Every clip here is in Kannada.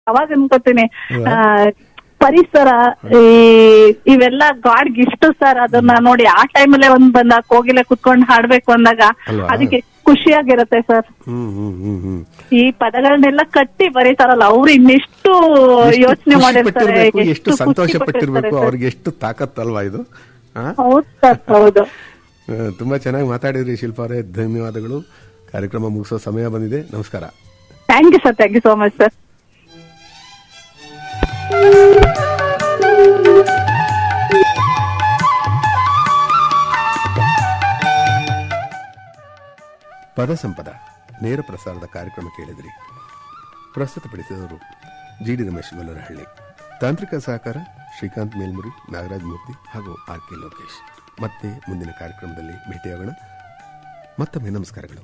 ಅವಾಗ ಅನ್ಕೋತೀನಿ ಆ, ಪರಿಸರ ಈ ಇವೆಲ್ಲ ಗಾಡ್ಗೆ ಇಷ್ಟು ಸರ್ ಅದನ್ನ ನೋಡಿ ಆ ಟೈಮಲ್ಲೇ ಒಂದ್ ಬಂದ ಕೋಗಿಲೆ ಕುತ್ಕೊಂಡ್ ಹಾಡ್ಬೇಕು ಅಂದಾಗ ಅಲ್ವಾ? ಅದಕ್ಕೆ ಖುಷಿಯಾಗಿರುತ್ತೆ ಸರ್ ಹ್ಮ್ ಹ್ಮ್ ಹ್ಮ್ ಹ್ಮ್ ಈ ಪದಗಳನ್ನೆಲ್ಲ ಕಟ್ಟಿ ಬರೀತಾರಲ್ಲ ಅವ್ರು ಇನ್ನೆಷ್ಟು ಯೋಚನೆ ಖುಷಿ ಮಾಡಿರ್ತಾರೆ ಪಟ್ಟಿರ್ಬೇಕು, ಎಷ್ಟು ಖುಷಿ ಸಂತೋಷ ಪಟ್ಟಿರ್ತಾರೆ ಪಟ್ಟಿರ್ಬೇಕು ಸರ್. ಅವ್ರಿಗೆ ಎಷ್ಟು ತಾಕತ್ತಲ್ವಾ ಇದು ಆ? ಹೌದು ಸರ್ ಹೌದು ಆ, ತುಂಬಾ ಚೆನ್ನಾಗಿ ಮಾತಾಡಿದ್ರಿ ಶಿಲ್ಪ ಅವರೇ ಧನ್ಯವಾದಗಳು ಕಾರ್ಯಕ್ರಮ ಮುಗಿಸೋ ಸಮಯ ಬಂದಿದೆ ನಮಸ್ಕಾರ thank you sir thank you so much sir ಪದ ಸಂಪದ ನೇರ ಪ್ರಸಾರದ ಕಾರ್ಯಕ್ರಮ ಕೇಳಿದ್ರಿ ಪ್ರಸ್ತುತಪಡಿಸಿದವರು ಜಿ ಡಿ ರಮೇಶ್ ಗೊಲ್ಲರಹಳ್ಳಿ ತಾಂತ್ರಿಕ ಸಹಕಾರ ಶ್ರೀಕಾಂತ್ ಮೇಲ್ಮುರಿ ನಾಗರಾಜ್ ಮೂರ್ತಿ ಹಾಗೂ ಆರ್ ಕೆ ಲೋಕೇಶ್ ಮತ್ತೆ ಮುಂದಿನ ಕಾರ್ಯಕ್ರಮದಲ್ಲಿ ಭೇಟಿಯಾಗೋಣ ಮತ್ತೊಮ್ಮೆ ನಮಸ್ಕಾರಗಳು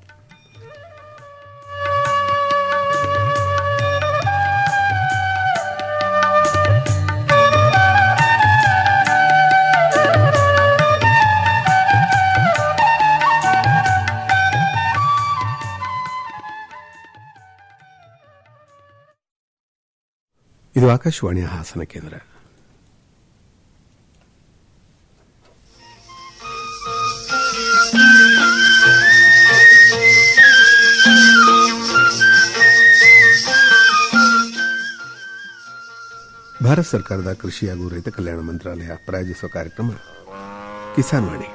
ಇದು ಆಕಾಶವಾಣಿಯ ಹಾಸನ ಕೇಂದ್ರ ಭಾರತ ಸರ್ಕಾರದ ಕೃಷಿ ಹಾಗೂ ರೈತ ಕಲ್ಯಾಣ ಮಂತ್ರಾಲಯ ಪ್ರಾಯೋಜಿಸುವ ಕಾರ್ಯಕ್ರಮ ಕಿಸಾನ್ ವಾಣಿ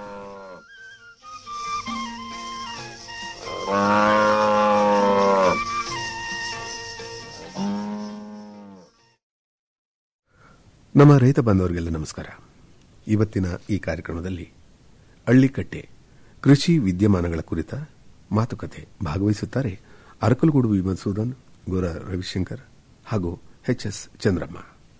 ನಮ್ಮ ರೈತ ಬಾಂಧವರಿಗೆಲ್ಲ ನಮಸ್ಕಾರ ಇವತ್ತಿನ ಈ ಕಾರ್ಯಕ್ರಮದಲ್ಲಿ ಹಳ್ಳಿಕಟ್ಟೆ ಕೃಷಿ ವಿದ್ಯಮಾನಗಳ ಕುರಿತ ಮಾತುಕತೆ ಭಾಗವಹಿಸುತ್ತಾರೆ ಅರಕಲಗೂಡು ವಿ ಮಧುಸೂದನ್ ಗೋರ ರವಿಶಂಕರ್ ಹಾಗೂ ಎಚ್ ಎಸ್ ಚಂದ್ರಮ್ಮ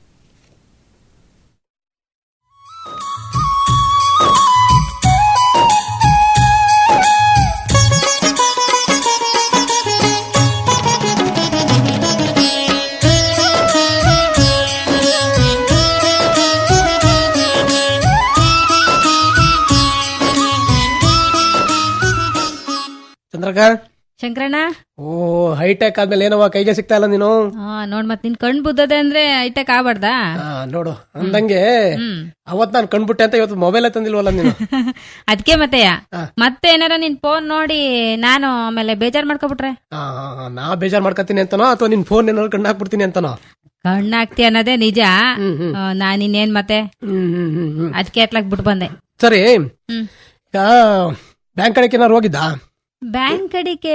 ಚಂದ್ರಕ ಶಂಕರಣ್ಣ ಓ ಹೈಟೆಕ್ ಆದ್ಮೇಲೆ ಏನವ ಕೈಗೆ ಸಿಗ್ತಾ ಇಲ್ಲ ನೀನು ಆ, ನೋಡ್ ಮತ್ ನಿನ್ ಕಣ್ ಬುದ್ದದೆ ಅಂದ್ರೆ ಐಟಕ್ ಆಗ್ಬಾರ್ದಾ ಆ, ನೋಡು ಅಂದಂಗೆ ಹ್ಮ್ ಅವತ್ ನಾನು ಕಂಡ್ಬಿಟ್ಟೆ ಅಂತ ಇವತ್ತು ಮೊಬೈಲ್ ತಂದಿಲ್ವಲ್ಲ ನೀನು ಅದಕ್ಕೆ ಮತ್ತೆಯ ಹಾ. ಮತ್ತೆ ಏನಾರ ನಿನ್ ಫೋನ್ ನೋಡಿ ನಾನು ಆಮೇಲೆ ಬೇಜಾರ್ ಮಾಡ್ಕೊಬಿಟ್ರೆ ಆ, ಆ, ಆ, ನಾ ಬೇಜಾರ್ ಮಾಡ್ಕೊತೀನಿ ಅಂತನೋ ಅಥವಾ ನಿನ್ ಫೋನ್ ಏನಾದ್ರು ಕಣ್ಣು ಹಾಕ್ಬಿಡ್ತೀನಿ ಅಂತನೋ ಕಣ್ಣಾಗ್ತಿ ಅನ್ನೋದೇ ನಿಜ ಹ್ಮ್, ಹ್ಮ್. ಆ, ನಾನ್ ಇನ್ನೇನ್ ಮತ್ತೆ ಹ್ಮ್ ಹ್ಮ್ ಹ್ಮ್ ಹ್ಮ್ ಅದಕ್ಕೆ ಎತ್ಲಾಕ್ ಬಿಟ್ಟು ಬಂದೆ ಸರಿ ಹ್ಮ್ ಈಗ ಬ್ಯಾಂಕ್ ಕಡೆಗೆ ಏನಾರು ಹೋಗಿದ್ದಾ ಬ್ಯಾಂಕ್ ಕಡೆಗೆ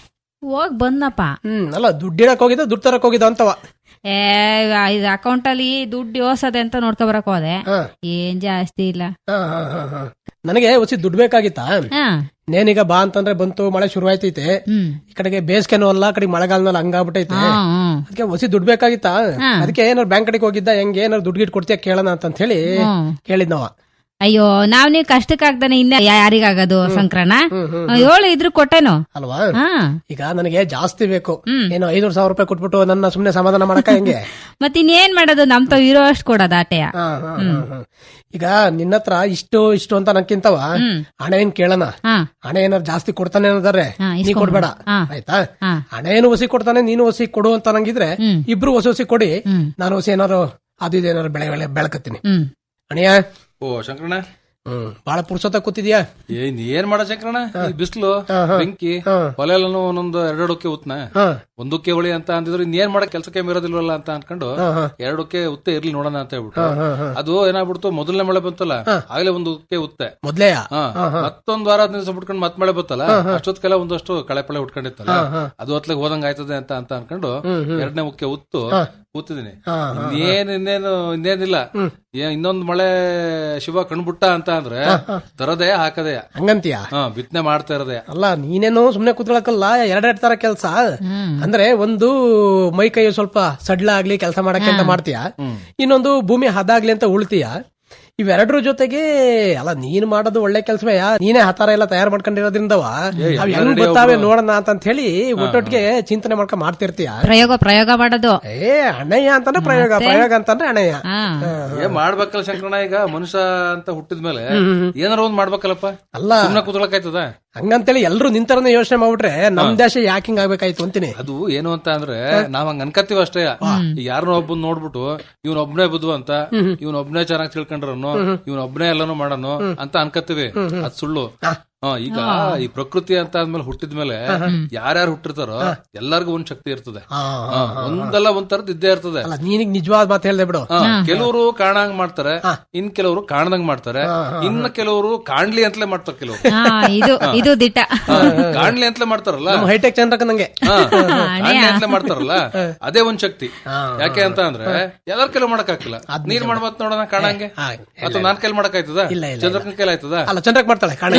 ಹೋಗ್ ಬಂದಪ್ಪ ಹ್ಮ್ ಅಲ್ಲ ದುಡ್ಡು ಇಡಕ್ ಹೋಗಿದ್ದ ದುಡ್ಡು ತರಕ್ ಹೋಗಿದ್ದ ಅಂತವ ಏ ಇದು ಅಕೌಂಟ್ ಅಲ್ಲಿ ದುಡ್ಡು ಯೋಸದೆ ಅಂತ ನೋಡ್ಕೊ ಬರಕ್ ಹೋದೆ ಹಾ, ಏನ್ ಜಾಸ್ತಿ ಇಲ್ಲ ಹಾ, ಹಾ, ಹಾ, ಹಾ. ನನಗೆ ಒಸಿ ದುಡ್ಡು ಬೇಕಾಗಿತ್ತಾ ಹಾ ನೇನೀಗ ಬಾ ಅಂತಂದ್ರೆ ಬಂತು ಮಳೆ ಶುರುವಾಯ್ತೈತೆ ಹ್ಮ್ ಈ ಕಡೆಗೆ ಬೇಸಿಗೆನೂ ಅಲ್ಲ ಆ ಕಡೆಗೆ ಮಳೆಗಾಲದಲ್ಲಿ ಹಂಗಾಗ್ಬಿಟ್ಟೈತೆ ಹಾ ಹ್ಮ್ ಅದಕ್ಕೆ ಹೊಸಿ ದುಡ್ಡು ಬೇಕಾಗಿತ್ತಾ ಹಾ. ಅದಕ್ಕೆ ಏನಾರು ಬ್ಯಾಂಕ್ ಕಡೆಗೆ ಹೋಗಿದ್ದ ಹೆಂಗೆ ಏನಾರು ದುಡ್ಡು ಗಿಡ್ ಕೊಡ್ತೀಯ ಕೇಳೋಣ ಅಂತ ಹೇಳಿ ಹ್ಮ್. ಕೇಳಿದ್ನವ ಅಯ್ಯೋ ನಾವ್ ನೀವ್ ಕಷ್ಟಕ್ಕಾಗ್ದಾನೆ ಇನ್ನ ಯಾರಿಗಾಗದು ಸಂಕ್ರಣ ಏಳು ಇದ್ರು ಕೊಟ್ಟೆನು ಅಲ್ವಾ ಹಾ ಈಗ ನನಗೆ ಜಾಸ್ತಿ ಬೇಕು ಹ್ಮ್. ಏನೋ ಐನೂರು ಸಾವಿರ ರೂಪಾಯಿ ಕೊಟ್ಬಿಟ್ಟು ನನ್ನ ಸುಮ್ನೆ ಸಮಾಧಾನ ಮಾಡಕ ಹೆಂಗೆ ಮತ್ ಇನ್ನೇನ್ ಮಾಡೋದು ನಮ್ ತಾವ್ ಇರೋ ಅಷ್ಟ್ ಕೊಡೋದು ಆಟೆಯ ಹಾ, ಹಾ, ಹಾ, ಹಾ. ಈಗ ನಿನ್ನ ಹತ್ರ ಇಷ್ಟು ಇಷ್ಟು ಅಂತ ನನ್ಕಿಂತವ ಹ್ಮ್. ಹಣ ಏನ್ ಕೇಳೋಣ ಹಾ ಹಣ ಏನಾರು ಜಾಸ್ತಿ ಕೊಡ್ತಾನೆ ಅನ್ನೋದಾರೆ ಹಾ, ನೀ ಇಸ್ಕೊಂಡ್ ಕೊಡ್ಬೇಡ ಹಾ. ಆಯ್ತಾ ಹಾ. ಹಣ ಏನು ಹೊಸಿ ಕೊಡ್ತಾನೆ ನೀನು ಹೊಸಿ ಕೊಡು ಅಂತ ನಂಗಿದ್ರೆ ಹ್ಮ್. ಇಬ್ರು ಹೊಸ ಹೊಸಿ ಕೊಡಿ ಹ್ಮ್. ನಾನು ಹೊಸಿ ಏನಾರು ಅದು ಇದು ಏನಾರು ಬೆಳೆ ಬೆಳೆ ಬೆಳಕತ್ತೀನಿ ಹ್ಮ್ ಅಣಿಯ ಓ ಶಂಕರಣ್ಣ ಹ್ಮ್ ಬಾಳ ಪುರ್ಸೊತ್ತ ಕೂತಿದ್ಯಾ ಏನ್ ಏನ್ ಮಾಡ ಶಂಕರಣ್ಣ ಈ ಬಿಸಿಲು ಹಾ, ಹಾ. ಬೆಂಕಿ ಹಾ. ಹೊಲ ಎಲ್ಲಾನು ಒಂದೊಂದು ಎರಡೆರಡಕ್ಕೆ ಉತ್ನ ಹಾ ಒಂದಕ್ಕೆ ಹೊಳಿ ಅಂತ ಅಂದಿದ್ರು ಇನ್ನೇನ್ ಮಾಡಕ್ ಕೆಲ್ಸಕ್ಕೆ ಇರೋದಿಲ್ವಲ್ಲ ಅಂತ ಅನ್ಕೊಂಡು ಹಾ, ಹಾ. ಎರಡಕ್ಕೆ ಉತ್ತೆ ಇರ್ಲಿ ನೋಡೋಣ ಅಂತ ಹೇಳ್ಬಿಟ್ಟು ಹಾ, ಹಾ, ಹಾ. ಅದು ಏನಾಗ್ಬಿಡ್ತು ಮೊದಲನೇ ಮಳೆ ಬಂತಲ್ಲ ಆಗ್ಲೇ ಒಂದು ಉಕ್ಕೆ ಉತ್ತೆ ಮೊದ್ಲೇಯ ಹಾ ಮತ್ತೊಂದ್ ವಾರ ಹದಿನೈದು ದಿವಸ ಬಿಟ್ಕೊಂಡು ಮತ್ ಮಳೆ ಬಂತಲ್ಲ ಅಷ್ಟೊತ್ಕೆಲ್ಲ ಒಂದಷ್ಟು ಕಳೆ ಪಳೆ ಉಟ್ಕೊಂಡಿತ್ತಲ್ಲ ಅದು ಹೊತ್ಲಾಗ ಹೋದಂಗ ಆಯ್ತದೆ ಅಂತ ಅಂತ ಅನ್ಕೊಂಡು ಎರಡನೇ ಉಕ್ಕೆ ಉತ್ತು ಕೂತಿದೀನಿ ಇನ್ನೇನ್ ಇನ್ನೇನು ಇನ್ನೇನಿಲ್ಲ ಏ- ಇನ್ನೊಂದ್ ಮಳೆ ಶಿವ ಕಣ್ಬಿಟ್ಟ ಅಂತ ಅಂದ್ರೆ ತರದೇ ಹಾಕದೆ ಹಂಗಂತೀಯ ಹಾ ಬಿತ್ತನೆ ಮಾಡ್ತಾ ಇರದೆ ಅಲ್ಲ ನೀನೇನು ಸುಮ್ನೆ ಕುತ್ಕೊಳಕಲ್ಲ ಎರಡೆರಡು ತರ ಕೆಲ್ಸ ಅಂದ್ರೆ ಒಂದು ಮೈ ಕೈ ಸ್ವಲ್ಪ ಸಡ್ಲ ಆಗ್ಲಿ ಕೆಲಸ ಮಾಡಕ್ಕೆ ಅಂತ ಮಾಡ್ತೀಯ ಇನ್ನೊಂದು ಭೂಮಿ ಹದಾಗ್ಲಿ ಅಂತ ಉಳ್ತೀಯ ಇವೆರಡರ ಜೊತೆಗೆ ಅಲ್ಲ ನೀನ್ ಮಾಡೋದು ಒಳ್ಳೆ ಕೆಲಸವೇ ನೀನೇ ಹತಾರ ಎಲ್ಲ ತಯಾರು ಮಾಡ್ಕೊಂಡಿರೋದ್ರಿಂದವ ಅವ್ ಹೆಂಗ್ ಬರ್ತಾವೆ ನೋಡೋಣ ಅಂತ ಹೇಳಿ ಒಟ್ಟೊಟ್ಟಿಗೆ ಚಿಂತನೆ ಮಾಡ್ಕೊಂಡ್ ಮಾಡ್ತಿರ್ತೀಯ ಪ್ರಯೋಗ ಪ್ರಯೋಗ ಮಾಡೋದು ಏ ಅಣ್ಣಯ್ಯ ಅಂತಾನೆ ಪ್ರಯೋಗ ಪ್ರಯೋಗ ಅಂತಂದ್ರೆ ಅಣ್ಣಯ್ಯ ಹಾ ಏನ್ ಮಾಡ್ಬೇಕಲ್ಲ ಶಂಕರಣ್ಣ ಈಗ ಮನುಷ್ಯ ಅಂತ ಹುಟ್ಟಿದ್ಮೇಲೆ ಏನಾರ ಒಂದ್ ಮಾಡ್ಬೇಕಲ್ಲಪ್ಪ ಅಲ್ಲ ಸುಮ್ನೆ ಕೂತ್ಕೊಳಕಾಯ್ತದ ಹಂಗಂತೇಳಿ ಎಲ್ರು ನಿಂತರನೇ ಯೋಚನೆ ಮಾಡ್ಬಿಟ್ರೆ ನಮ್ ದೇಶ ಯಾಕೆ ಹಿಂಗ್ ಆಗ್ಬೇಕಾಯ್ತು ಅಂತೀನಿ ಅದು ಏನು ಅಂತ ಅಂದ್ರೆ ನಾವ್ ಹಂಗ ಅನ್ಕತ್ತೀವ ಅಷ್ಟೇ ಈಗ ಯಾರನ್ನೋ ಒಬ್ಬನ್ ನೋಡ್ಬಿಟ್ಟು ಇವ್ನ ಒಬ್ನೇ ಬುದ್ಧು ಅಂತ ಇವ್ನ ಒಬ್ನೇ ಚೆನ್ನಾಗಿ ತಿಳ್ಕೊಂಡ್ರನು ಇವ್ನ ಒಬ್ನೇ ಎಲ್ಲಾನು ಮಾಡನು ಅಂತ ಅನ್ಕತ್ತೀವಿ ಅದ್ ಸುಳ್ಳು ಹ, ಈಗ ಈ ಪ್ರಕೃತಿ ಅಂತ ಆದ್ಮೇಲೆ ಹುಟ್ಟಿದ್ಮೇಲೆ ಯಾರ್ಯಾರು ಹುಟ್ಟಿರ್ತಾರೋ ಎಲ್ಲಾರ್ಗು ಒಂದ್ ಶಕ್ತಿ ಇರ್ತದೆ ಹಾ, ಹ, ಒಂದಲ್ಲ ಒಂದ್ ತರದ್ ಇದ್ದೇ ಇರ್ತದೆ ಅಲ್ಲ ನೀನಿಗ್ ನಿಜವಾದ ಮಾತು ಹೇಳ್ದೆ ಬಿಡು ಕೆಲವರು ಕಾಣಂಗ್ ಮಾಡ್ತಾರೆ ಇನ್ ಕೆಲವರು ಕಾಣ್ದಂಗ್ ಮಾಡ್ತಾರೆ ಇನ್ನ ಕೆಲವರು ಕಾಣ್ಲಿ ಅಂತಲೇ ಮಾಡ್ತಾರೆ ಕೆಲವರು ಹಾ ಇದು ಇದು ದಿಟ ಕಾಣ್ಲಿ ಅಂತಲೇ ಮಾಡ್ತಾರಲ್ಲ ನಮ್ ಹೈಟೆಕ್ ಚಂದ್ರಕ ನಂಗೆ ಹಾ, ಕಾಣ್ಲಿ ಅಂತಲೇ ಮಾಡ್ತಾರಲ್ಲ ಅದೇ ಒಂದ್ ಶಕ್ತಿ ಯಾಕೆ ಅಂತ ಅಂದ್ರೆ ಎಲ್ಲಾರ ಕೆಲವು ಮಾಡಕ್ ಹಾಕಿಲ್ಲ ನೀರ್ ಮಾಡ್ಬತ್ ನೋಡೋಣ ಕಾಣಂಗೆ ಹಾ, ಅಥವಾ ನಾನ್ ಕೈಲಿ ಮಾಡಕ್ ಆಯ್ತದ ಇಲ್ಲ, ಇಲ್ಲ, ಚಂದ್ರಕನ್ ಕೈಲಿ ಆಯ್ತದ ಅಲ್ಲ ಚಂದ್ರಕ್ ಮಾಡ್ತಾಳೆ ಕಾಣ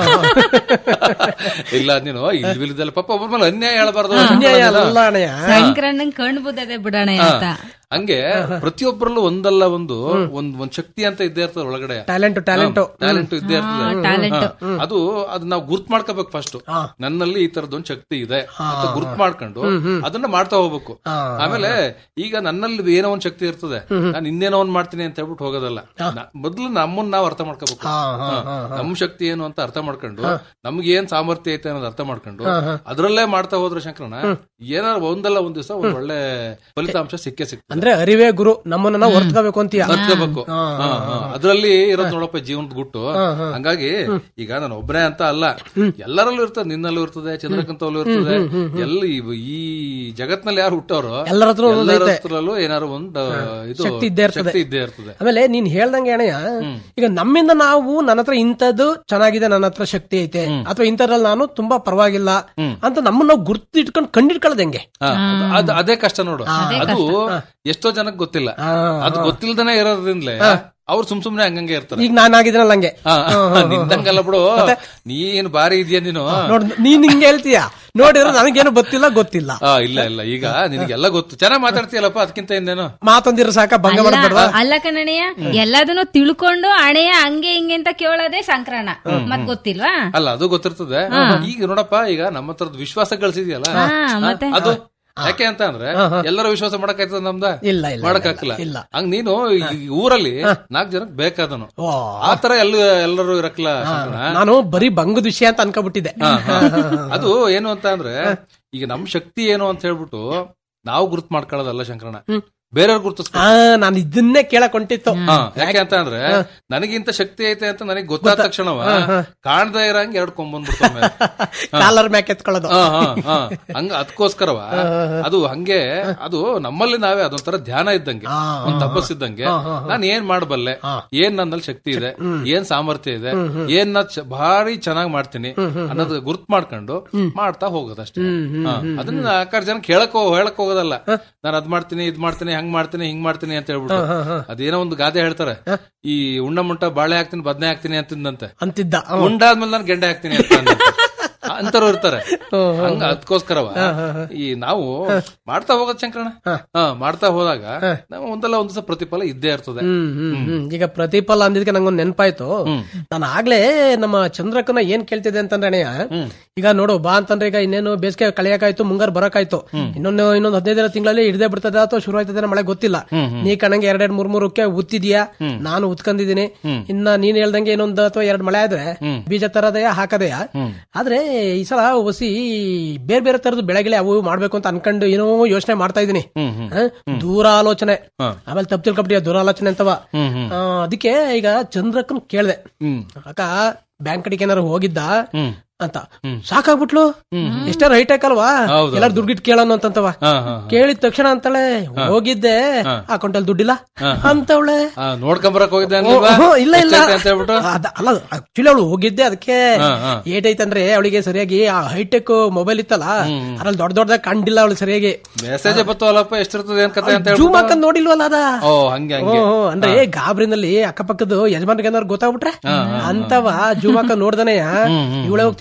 ಇಲ್ಲ ನೀನು ಇಲ್ವಿಲ್ದಲ್ಲ ಪಾಪ ಒಬ್ಬರ ಮೇಲೆ ಅನ್ಯಾಯ ಹೇಳ್ಬಾರ್ದು ಅನ್ಯಾಯ ಅಲ್ಲ ಅಣ್ಣಯ್ಯ ಸಂಕ್ರಣ್ಣಂಗ್ ಕಣ್ ಬುದ್ದದೆ ಬಿಡೋಣ ಅಂತ ಹಂಗೆ ಪ್ರತಿಯೊಬ್ಬರಲ್ಲೂ ಒಂದಲ್ಲ ಒಂದು ಒಂದ್ ಒಂದ್ ಶಕ್ತಿ ಅಂತ ಇದ್ದೇ ಇರ್ತದೆ ಒಳಗಡೆ ಟ್ಯಾಲೆಂಟ್ ಟ್ಯಾಲೆಂಟ್ ಟ್ಯಾಲೆಂಟ್ ಇದ್ದೇ ಇರ್ತದೆ ಟ್ಯಾಲೆಂಟ್ ಹಾ, ಅದು ಅದು ನಾವು ಗುರ್ತ್ ಮಾಡ್ಕೋಬೇಕು ಫಸ್ಟ್ ನನ್ನಲ್ಲಿ ಈ ತರದೊಂದ್ ಶಕ್ತಿ ಇದೆ ಅಂತ ಗುರ್ತ್ ಮಾಡ್ಕೊಂಡು ಅದನ್ನ ಮಾಡ್ತಾ ಹೋಗ್ಬೇಕು ಆಮೇಲೆ ಈಗ ನನ್ನಲ್ಲಿ ಏನೋ ಒಂದ್ ಶಕ್ತಿ ಇರ್ತದೆ ನಾನು ಇನ್ನೇನೋ ಒಂದ್ ಮಾಡ್ತೀನಿ ಅಂತ ಹೇಳ್ಬಿಟ್ಟು ಹೋಗೋದಲ್ಲ ನ- ಮೊದ್ಲು ನಮ್ಮನ್ನ ನಾವು ಅರ್ಥ ಮಾಡ್ಕೋಬೇಕು ನಮ್ ಶಕ್ತಿ ಏನು ಅಂತ ಅರ್ಥ ಮಾಡ್ಕೊಂಡು ನಮ್ಗೆ ಏನ್ ಸಾಮರ್ಥ್ಯ ಐತೆ ಅನ್ನೋದು ಅರ್ಥ ಮಾಡ್ಕೊಂಡು ಅದ್ರಲ್ಲೇ ಮಾಡ್ತಾ ಹೋದ್ರೆ ಶಂಕರನ ಏನಾರ ಒಂದಲ್ಲ ಒಂದ್ ದಿವಸ ಒಂದ್ ಒಳ್ಳೆ ಫಲಿತಾಂಶ ಸಿಕ್ಕೇ ಸಿಕ್ತದೆ ಅಂದ್ರೆ ಅರಿವೇ ಗುರು ನಮ್ಮನ್ನ ನಾವು ಹೊರ್ತ್ಕೋಬೇಕು ಅಂತೀಯ ಅರ್ತ್ಕೋಬೇಕು ಅದ್ರಲ್ಲಿ ಇರೋದ್ ನೋಡಪ್ಪ ಜೀವನದ ಗುಟ್ಟು ಹಂಗಾಗಿ ಈಗ ನಾನು ಒಬ್ಬನೇ ಅಂತ ಅಲ್ಲ ಎಲ್ಲರಲ್ಲೂ ಇರ್ತದೆ ನಿನ್ನಲ್ಲೂ ಇರ್ತದೆ ಚಂದ್ರಕಂತಲ್ಲೂ ಇರ್ತದೆ ಎಲ್ಲಿ ಇವ್- ಈ ಜಗತ್ನಲ್ಲಿ ಯಾರು ಹುಟ್ಟೋರು ಎಲ್ಲರ ಹತ್ರ ಎಲ್ಲರ ಹತ್ರಲ್ಲೂ ಏನಾರು ಒಂದು ಇದು ಶಕ್ತಿ ಇದ್ದೇ ಇರ್ತದೆ. ಶಕ್ತಿ ಇದ್ದೇ ಇರ್ತದೆ ಆಮೇಲೆ ನೀನ್ ಹೇಳ್ದಂಗೆ ಅಣ್ಣಯ್ಯ ಈಗ ನಮ್ಮಿಂದ ನಾವು ನನ್ನ ಹತ್ರ ಇಂಥದ್ದು ಚೆನ್ನಾಗಿದೆ ನನ್ನ ಹತ್ರ ಶಕ್ತಿ ಐತೆ ಅಥವಾ ಇಂಥದ್ರಲ್ಲಿ ನಾನು ತುಂಬಾ ಪರವಾಗಿಲ್ಲ ಅಂತ ನಮ್ಮನ್ನ ನಾವು ಗುರ್ತು ಇಟ್ಕೊಂಡು ಕಂಡಿಡ್ಕೊಳ್ಳೋದು ಹೆಂಗೆ ಹಾ, ಅದು- ಅದು ಅದೇ ಕಷ್ಟ ನೋಡು ಅದು ಎಷ್ಟೋ ಜನಕ್ಕೆ ಗೊತ್ತಿಲ್ಲ ಅದು ಗೊತ್ತಿಲ್ದನೆ ಇರೋದ್ರಿಂದಲೇ ಅವ್ರು ಸುಮ್ ಸುಮ್ನೆ ಹಂಗಂಗೆ ಇರ್ತಾರೆ ಈಗ ನಾನು ಆಗಿದ್ನಲ್ಲ ಹಂಗೆ ಹಾ, ನಿಂದಂಗಲ್ಲ ಬಿಡು ನೀನ್ ಬಾರಿ ಇದೆಯಾ ನೀನು ನೋಡ್ ನೀನ್ ಹಿಂಗೆ ಹೇಳ್ತೀಯ ನೋಡಿದ್ರೆ ನನಗೇನು ಗೊತ್ತಿಲ್ಲ ಗೊತ್ತಿಲ್ಲ ಆ, ಇಲ್ಲ ಇಲ್ಲ ಈಗ ನಿನಗೆಲ್ಲ ಗೊತ್ತು ಚೆನ್ನಾಗ್ ಮಾತಾಡ್ತೀಯಲ್ಲಪ್ಪ ಅದಕ್ಕಿಂತ ಇನ್ನೇನು ಮಾತೊಂದಿರ ಸಾಕ ಭಂಗ ಮಾಡ್ಬೇಡ ಅಲ್ಲ ಕಣಯ್ಯ ಎಲ್ಲದನ್ನು ತಿಳ್ಕೊಂಡು ಅಣೆಯ ಹಂಗೆ ಹಿಂಗೆ ಅಂತ ಕೇಳೋದೇ ಸಂಕ್ರಣ ಮತ್ ಗೊತ್ತಿಲ್ವಾ ಅಲ್ಲ ಅದು ಗೊತ್ತಿರ್ತದೆ ಈಗ ನೋಡಪ್ಪ ಈಗ ನಮ್ಮ ಹತ್ರದ ವಿಶ್ವಾಸ ಗಳಿಸಿದ್ಯಲ್ಲ ಹಾ ಮತ್ತೆ ಅದು ಯಾಕೆ ಅಂತ ಅಂದ್ರೆ ಎಲ್ಲರೂ ವಿಶ್ವಾಸ ಮಾಡಕ್ಕಾಯ್ತದ ನಮ್ದ ಇಲ್ಲ ಇಲ್ಲ ಮಾಡಕ್ಕಾಗಲ್ಲ ಇಲ್ಲ. ಹಂಗ್ ನೀನು ಈ ಊರಲ್ಲಿ ನಾಲ್ಕು ಜನಕ್ಕೆ ಬೇಕಾದನು ಓ, ಆತರ ಎಲ್ಲ ಎಲ್ಲರೂ ಇರಕ್ಲ ಶಂಕರಣ್ಣ. ನಾನು ಬರೀ ಭಂಗದ ವಿಷಯ ಅಂತ ಅನ್ಕೋಬಿಟ್ಟಿದ್ದೆ ಹಾ, ಹಾ. ಅದು ಏನು ಅಂತ ಅಂದ್ರೆ ಈಗ ನಮ್ ಶಕ್ತಿ ಏನು ಅಂತ ಹೇಳ್ಬಿಟ್ಟು ನಾವು ಗುರುತ್ ಮಾಡ್ಕೊಳ್ಳೋದಲ್ಲ ಶಂಕರಣ ಬೇರೆಯವ್ರು ಗುರುತಿಸ್ಕೊ ಆ ನಾನು ಇದನ್ನೇ ಕೇಳಕ್ ಹೊಂಟಿತ್ತು ಹಾ, ಯಾಕೆ ಅಂತ ಅಂದ್ರೆ ನನಗಿಂತ ಶಕ್ತಿ ಐತೆ ಅಂತ ನನಗೆ ಗೊತ್ತಾದ ತಕ್ಷಣವ ಕಾಣ್ದೇ ಇರಂಗ್ ಎರಡ್ ಕೊಂಬಂದ್ಬಿಡ್ತಾವ ಕಾಲರ್ ಮ್ಯಾಕ್ ಎತ್ಕೊಳ್ಳೋದು ಹಂಗ ಅದಕ್ಕೋಸ್ಕರವ ಅದು ಹಂಗೆ ಅದು ನಮ್ಮಲ್ಲಿ ನಾವೇ ಅದೊಂಥರ ಧ್ಯಾನ ಇದ್ದಂಗೆ ಒಂದ್ ತಪಸ್ಸಿದ್ದಂಗೆ ನಾನು ಏನ್ ಮಾಡಬಲ್ಲೆ ಏನ್ ನನ್ನಲ್ಲಿ ಶಕ್ತಿ ಇದೆ ಏನ್ ಸಾಮರ್ಥ್ಯ ಇದೆ ಏನ್ ನಾ ಚ- ಭಾರಿ ಚೆನ್ನಾಗ್ ಮಾಡ್ತೀನಿ ಅನ್ನೋದು ಗುರ್ತ್ ಮಾಡ್ಕೊಂಡು ಮಾಡ್ತಾ ಹೋಗೋದಷ್ಟೇ ಹಾ, ಅದನ್ನ ನಾಲ್ಕಾರು ಜನ ಕೇಳಕ್ ಹೋ- ಹೇಳಕ್ ಹೋಗೋದಲ್ಲ ನಾನು ಅದ್ ಮಾಡ್ತೀನಿ ಇದ್ ಮಾಡ್ತೀನಿ ಹಂಗ್ ಮಾಡ್ತೀನಿ ಹಿಂಗ್ ಮಾಡ್ತೀನಿ ಅಂತ ಹೇಳ್ಬಿಟ್ಟು ಅದೇನೋ ಒಂದು ಗಾದೆ ಹೇಳ್ತಾರೆ ಈ ಉಣ್ಣ ಮುಂಟ ಬಾಳೆ ಹಾಕ್ತೀನಿ ಬದ್ನೆ ಹಾಕ್ತೀನಿ ಅಂತಿದ್ದಂತೆ ಅಂತಿದ್ದ ಉಂಡಾದ್ಮೇಲೆ ನಾನು ಗೆಂಡೆ ಹಾಕ್ತೀನಿ ಅಂತ ಅಂದಂತೆ. ಅಂತವ್ರು ಇರ್ತಾರೆ ಹಂಗ ಅದಕ್ಕೋಸ್ಕರವ ಈ ನಾವು ಮಾಡ್ತಾ ಹೋಗೋದ್ ಶಂಕರಣ ಹಾ ಮಾಡ್ತಾ ಹೋದಾಗ ನಾವು ಒಂದಲ್ಲ ಒಂದ್ ದಿವಸ ಪ್ರತಿಫಲ ಇದ್ದೇ ಇರ್ತದೆ ಹ್ಮ್ ಹ್ಮ್ ಹ್ಮ್ ಈಗ ಪ್ರತಿಫಲ ಅಂದಿದ್ಕೆ ನಂಗೊಂದ್ ನೆನ್ಪಾಯ್ತು ನಾನು ಆಗ್ಲೇ ನಮ್ಮ ಚಂದ್ರಕನ ಏನ್ ಕೇಳ್ತಿದ್ದೆ ಅಂತಂದ್ರೆ ಅಣ್ಣಯ್ಯ ಈಗ ನೋಡು ಬಾ ಅಂತಂದ್ರೆ ಈಗ ಇನ್ನೇನು ಬೇಸಿಗೆ ಕಳೆಯಕಾಯ್ತು ಮುಂಗಾರು ಬರಕಾಯ್ತು ಇನ್ನೊಂದು ಇನ್ನೊಂದು ಹದಿನೈದು ತಿಂಗಳಲ್ಲಿ ಹಿಡ್ದೇ ಬಿಡ್ತದೆ ಅಥವಾ ಶುರು ಆಯ್ತದೆ ಮಳೆ ಗೊತ್ತಿಲ್ಲ ನೀ ಕಣಂಗೆ ಎರಡೆರಡ್ ಮೂರ್ ಮೂರಕ್ಕೆ ಉತ್ತಿದ್ಯಾ ನಾನು ಉತ್ಕೊಂಡಿದೀನಿ ಇನ್ನ ನೀನ್ ಹೇಳ್ದಂಗೆ ಇನ್ನೊಂದು ಅಥವಾ ಎರಡ್ ಮಳೆ ಆದ್ರೆ ಬೀಜ ತರದೆಯಾ ಹಾಕದೆಯಾ ಆದ್ರೆ ಈ ಸಲ ಹೊಸಿ ಬೇರೆ ಬೇರೆ ತರದ ಬೆಳೆಗಳೇ ಅವು ಇವು ಮಾಡ್ಬೇಕು ಅಂತ ಅನ್ಕೊಂಡು ಏನೋ ಯೋಚನೆ ಮಾಡ್ತಾ ಇದೀನಿ ಹ? ದೂರ ಆಲೋಚನೆ ಆಮೇಲೆ ತಪ್ಪು ತಿಳ್ಕೊಬಿಟ್ಟಿಯ ದೂರ ಆಲೋಚನೆ ಅಂತವ ಆ, ಅದಕ್ಕೆ ಈಗ ಚಂದ್ರಕ್ಕನ್ ಕೇಳ್ದೆ ಹ್ಮ್ ಅಕ್ಕ ಬ್ಯಾಂಕ್ ಕಡೆಗೆ ಏನಾರು ಹೋಗಿದ್ದ ಅಂತ ಸಾಕಾಗ್ಬಿಟ್ಲು ಎಷ್ಟಾರು ಹೈಟೆಕ್ ಅಲ್ವಾ ಹೌದು, ಎಲ್ಲಾರು ದುಡ್ಡಿಟ್ ಕೇಳೋಣ ಅಂತಂತವ ಹಾ ಹಾ ಕೇಳಿದ ತಕ್ಷಣ ಅಂತಾಳೆ ಹೋಗಿದ್ದೆ ಅಕೌಂಟಲ್ಲಿ ದುಡ್ಡಿಲ್ಲ ಅಂತವಳೆ ಆ, ನೋಡ್ಕೊಂಬರಕ್ ಹೋಗಿದ್ದೆ ಓ, ಅನ್ಲಿಲ್ವಾ? ಓ, ಇಲ್ಲ ಇಲ್ಲ ಎಷ್ಟೈತೆ ಅಂತ ಹೇಳ್ಬಿಟ್ಟು ಅದ- ಅಲ್ಲ ಆಕ್ಚುಲಿ ಅವಳು ಹೋಗಿದ್ದೆ ಅದಕ್ಕೆ ಹಾ, ಹಾ. ಏಟೈತಂದ್ರೆ ಅವಳಿಗೆ ಸರಿಯಾಗಿ ಆ ಹೈಟೆಕ್ ಮೊಬೈಲ್ ಇತ್ತಲ್ಲ ಅದ್ರಲ್ಲಿ ದೊಡ್ಡ ದೊಡ್ಡದಾಗ ಕಂಡಿಲ್ಲ ಅವಳು ಸರಿಯಾಗಿ ಮೆಸೇಜ್ ಬತ್ತವಲ್ಲಪ್ಪ ಎಷ್ಟಿರ್ತದೆ ಏನ್ ಕತೆ ಅಂತ ಜೂಮ್ ಹೇಳ್ಬಿಟ್ಟು ಹಾಕೊಂಡ್ ನೋಡಿಲ್ವಲ್ಲ ಅದ ಓ ಹಂಗೆ ಹಂಗೆ ಹ್ಮ್, ಹ್ಮ್. ಅಂದ್ರೆ ಗಾಬ್ರಿನಲ್ಲಿ ಅಕ್ಕಪಕ್ಕದ ಯಜಮಾನ್ರಿಗೆ ಏನಾದ್ರು ಗೊತ್ತಾಗ್ಬಿಟ್ರೆ ಅಂತವ ಜೂಮ್ ಹಾಕೊಂಡ್ ನೋಡ್ದನೆಯ ಇವಳೆ ಹೋಗಿ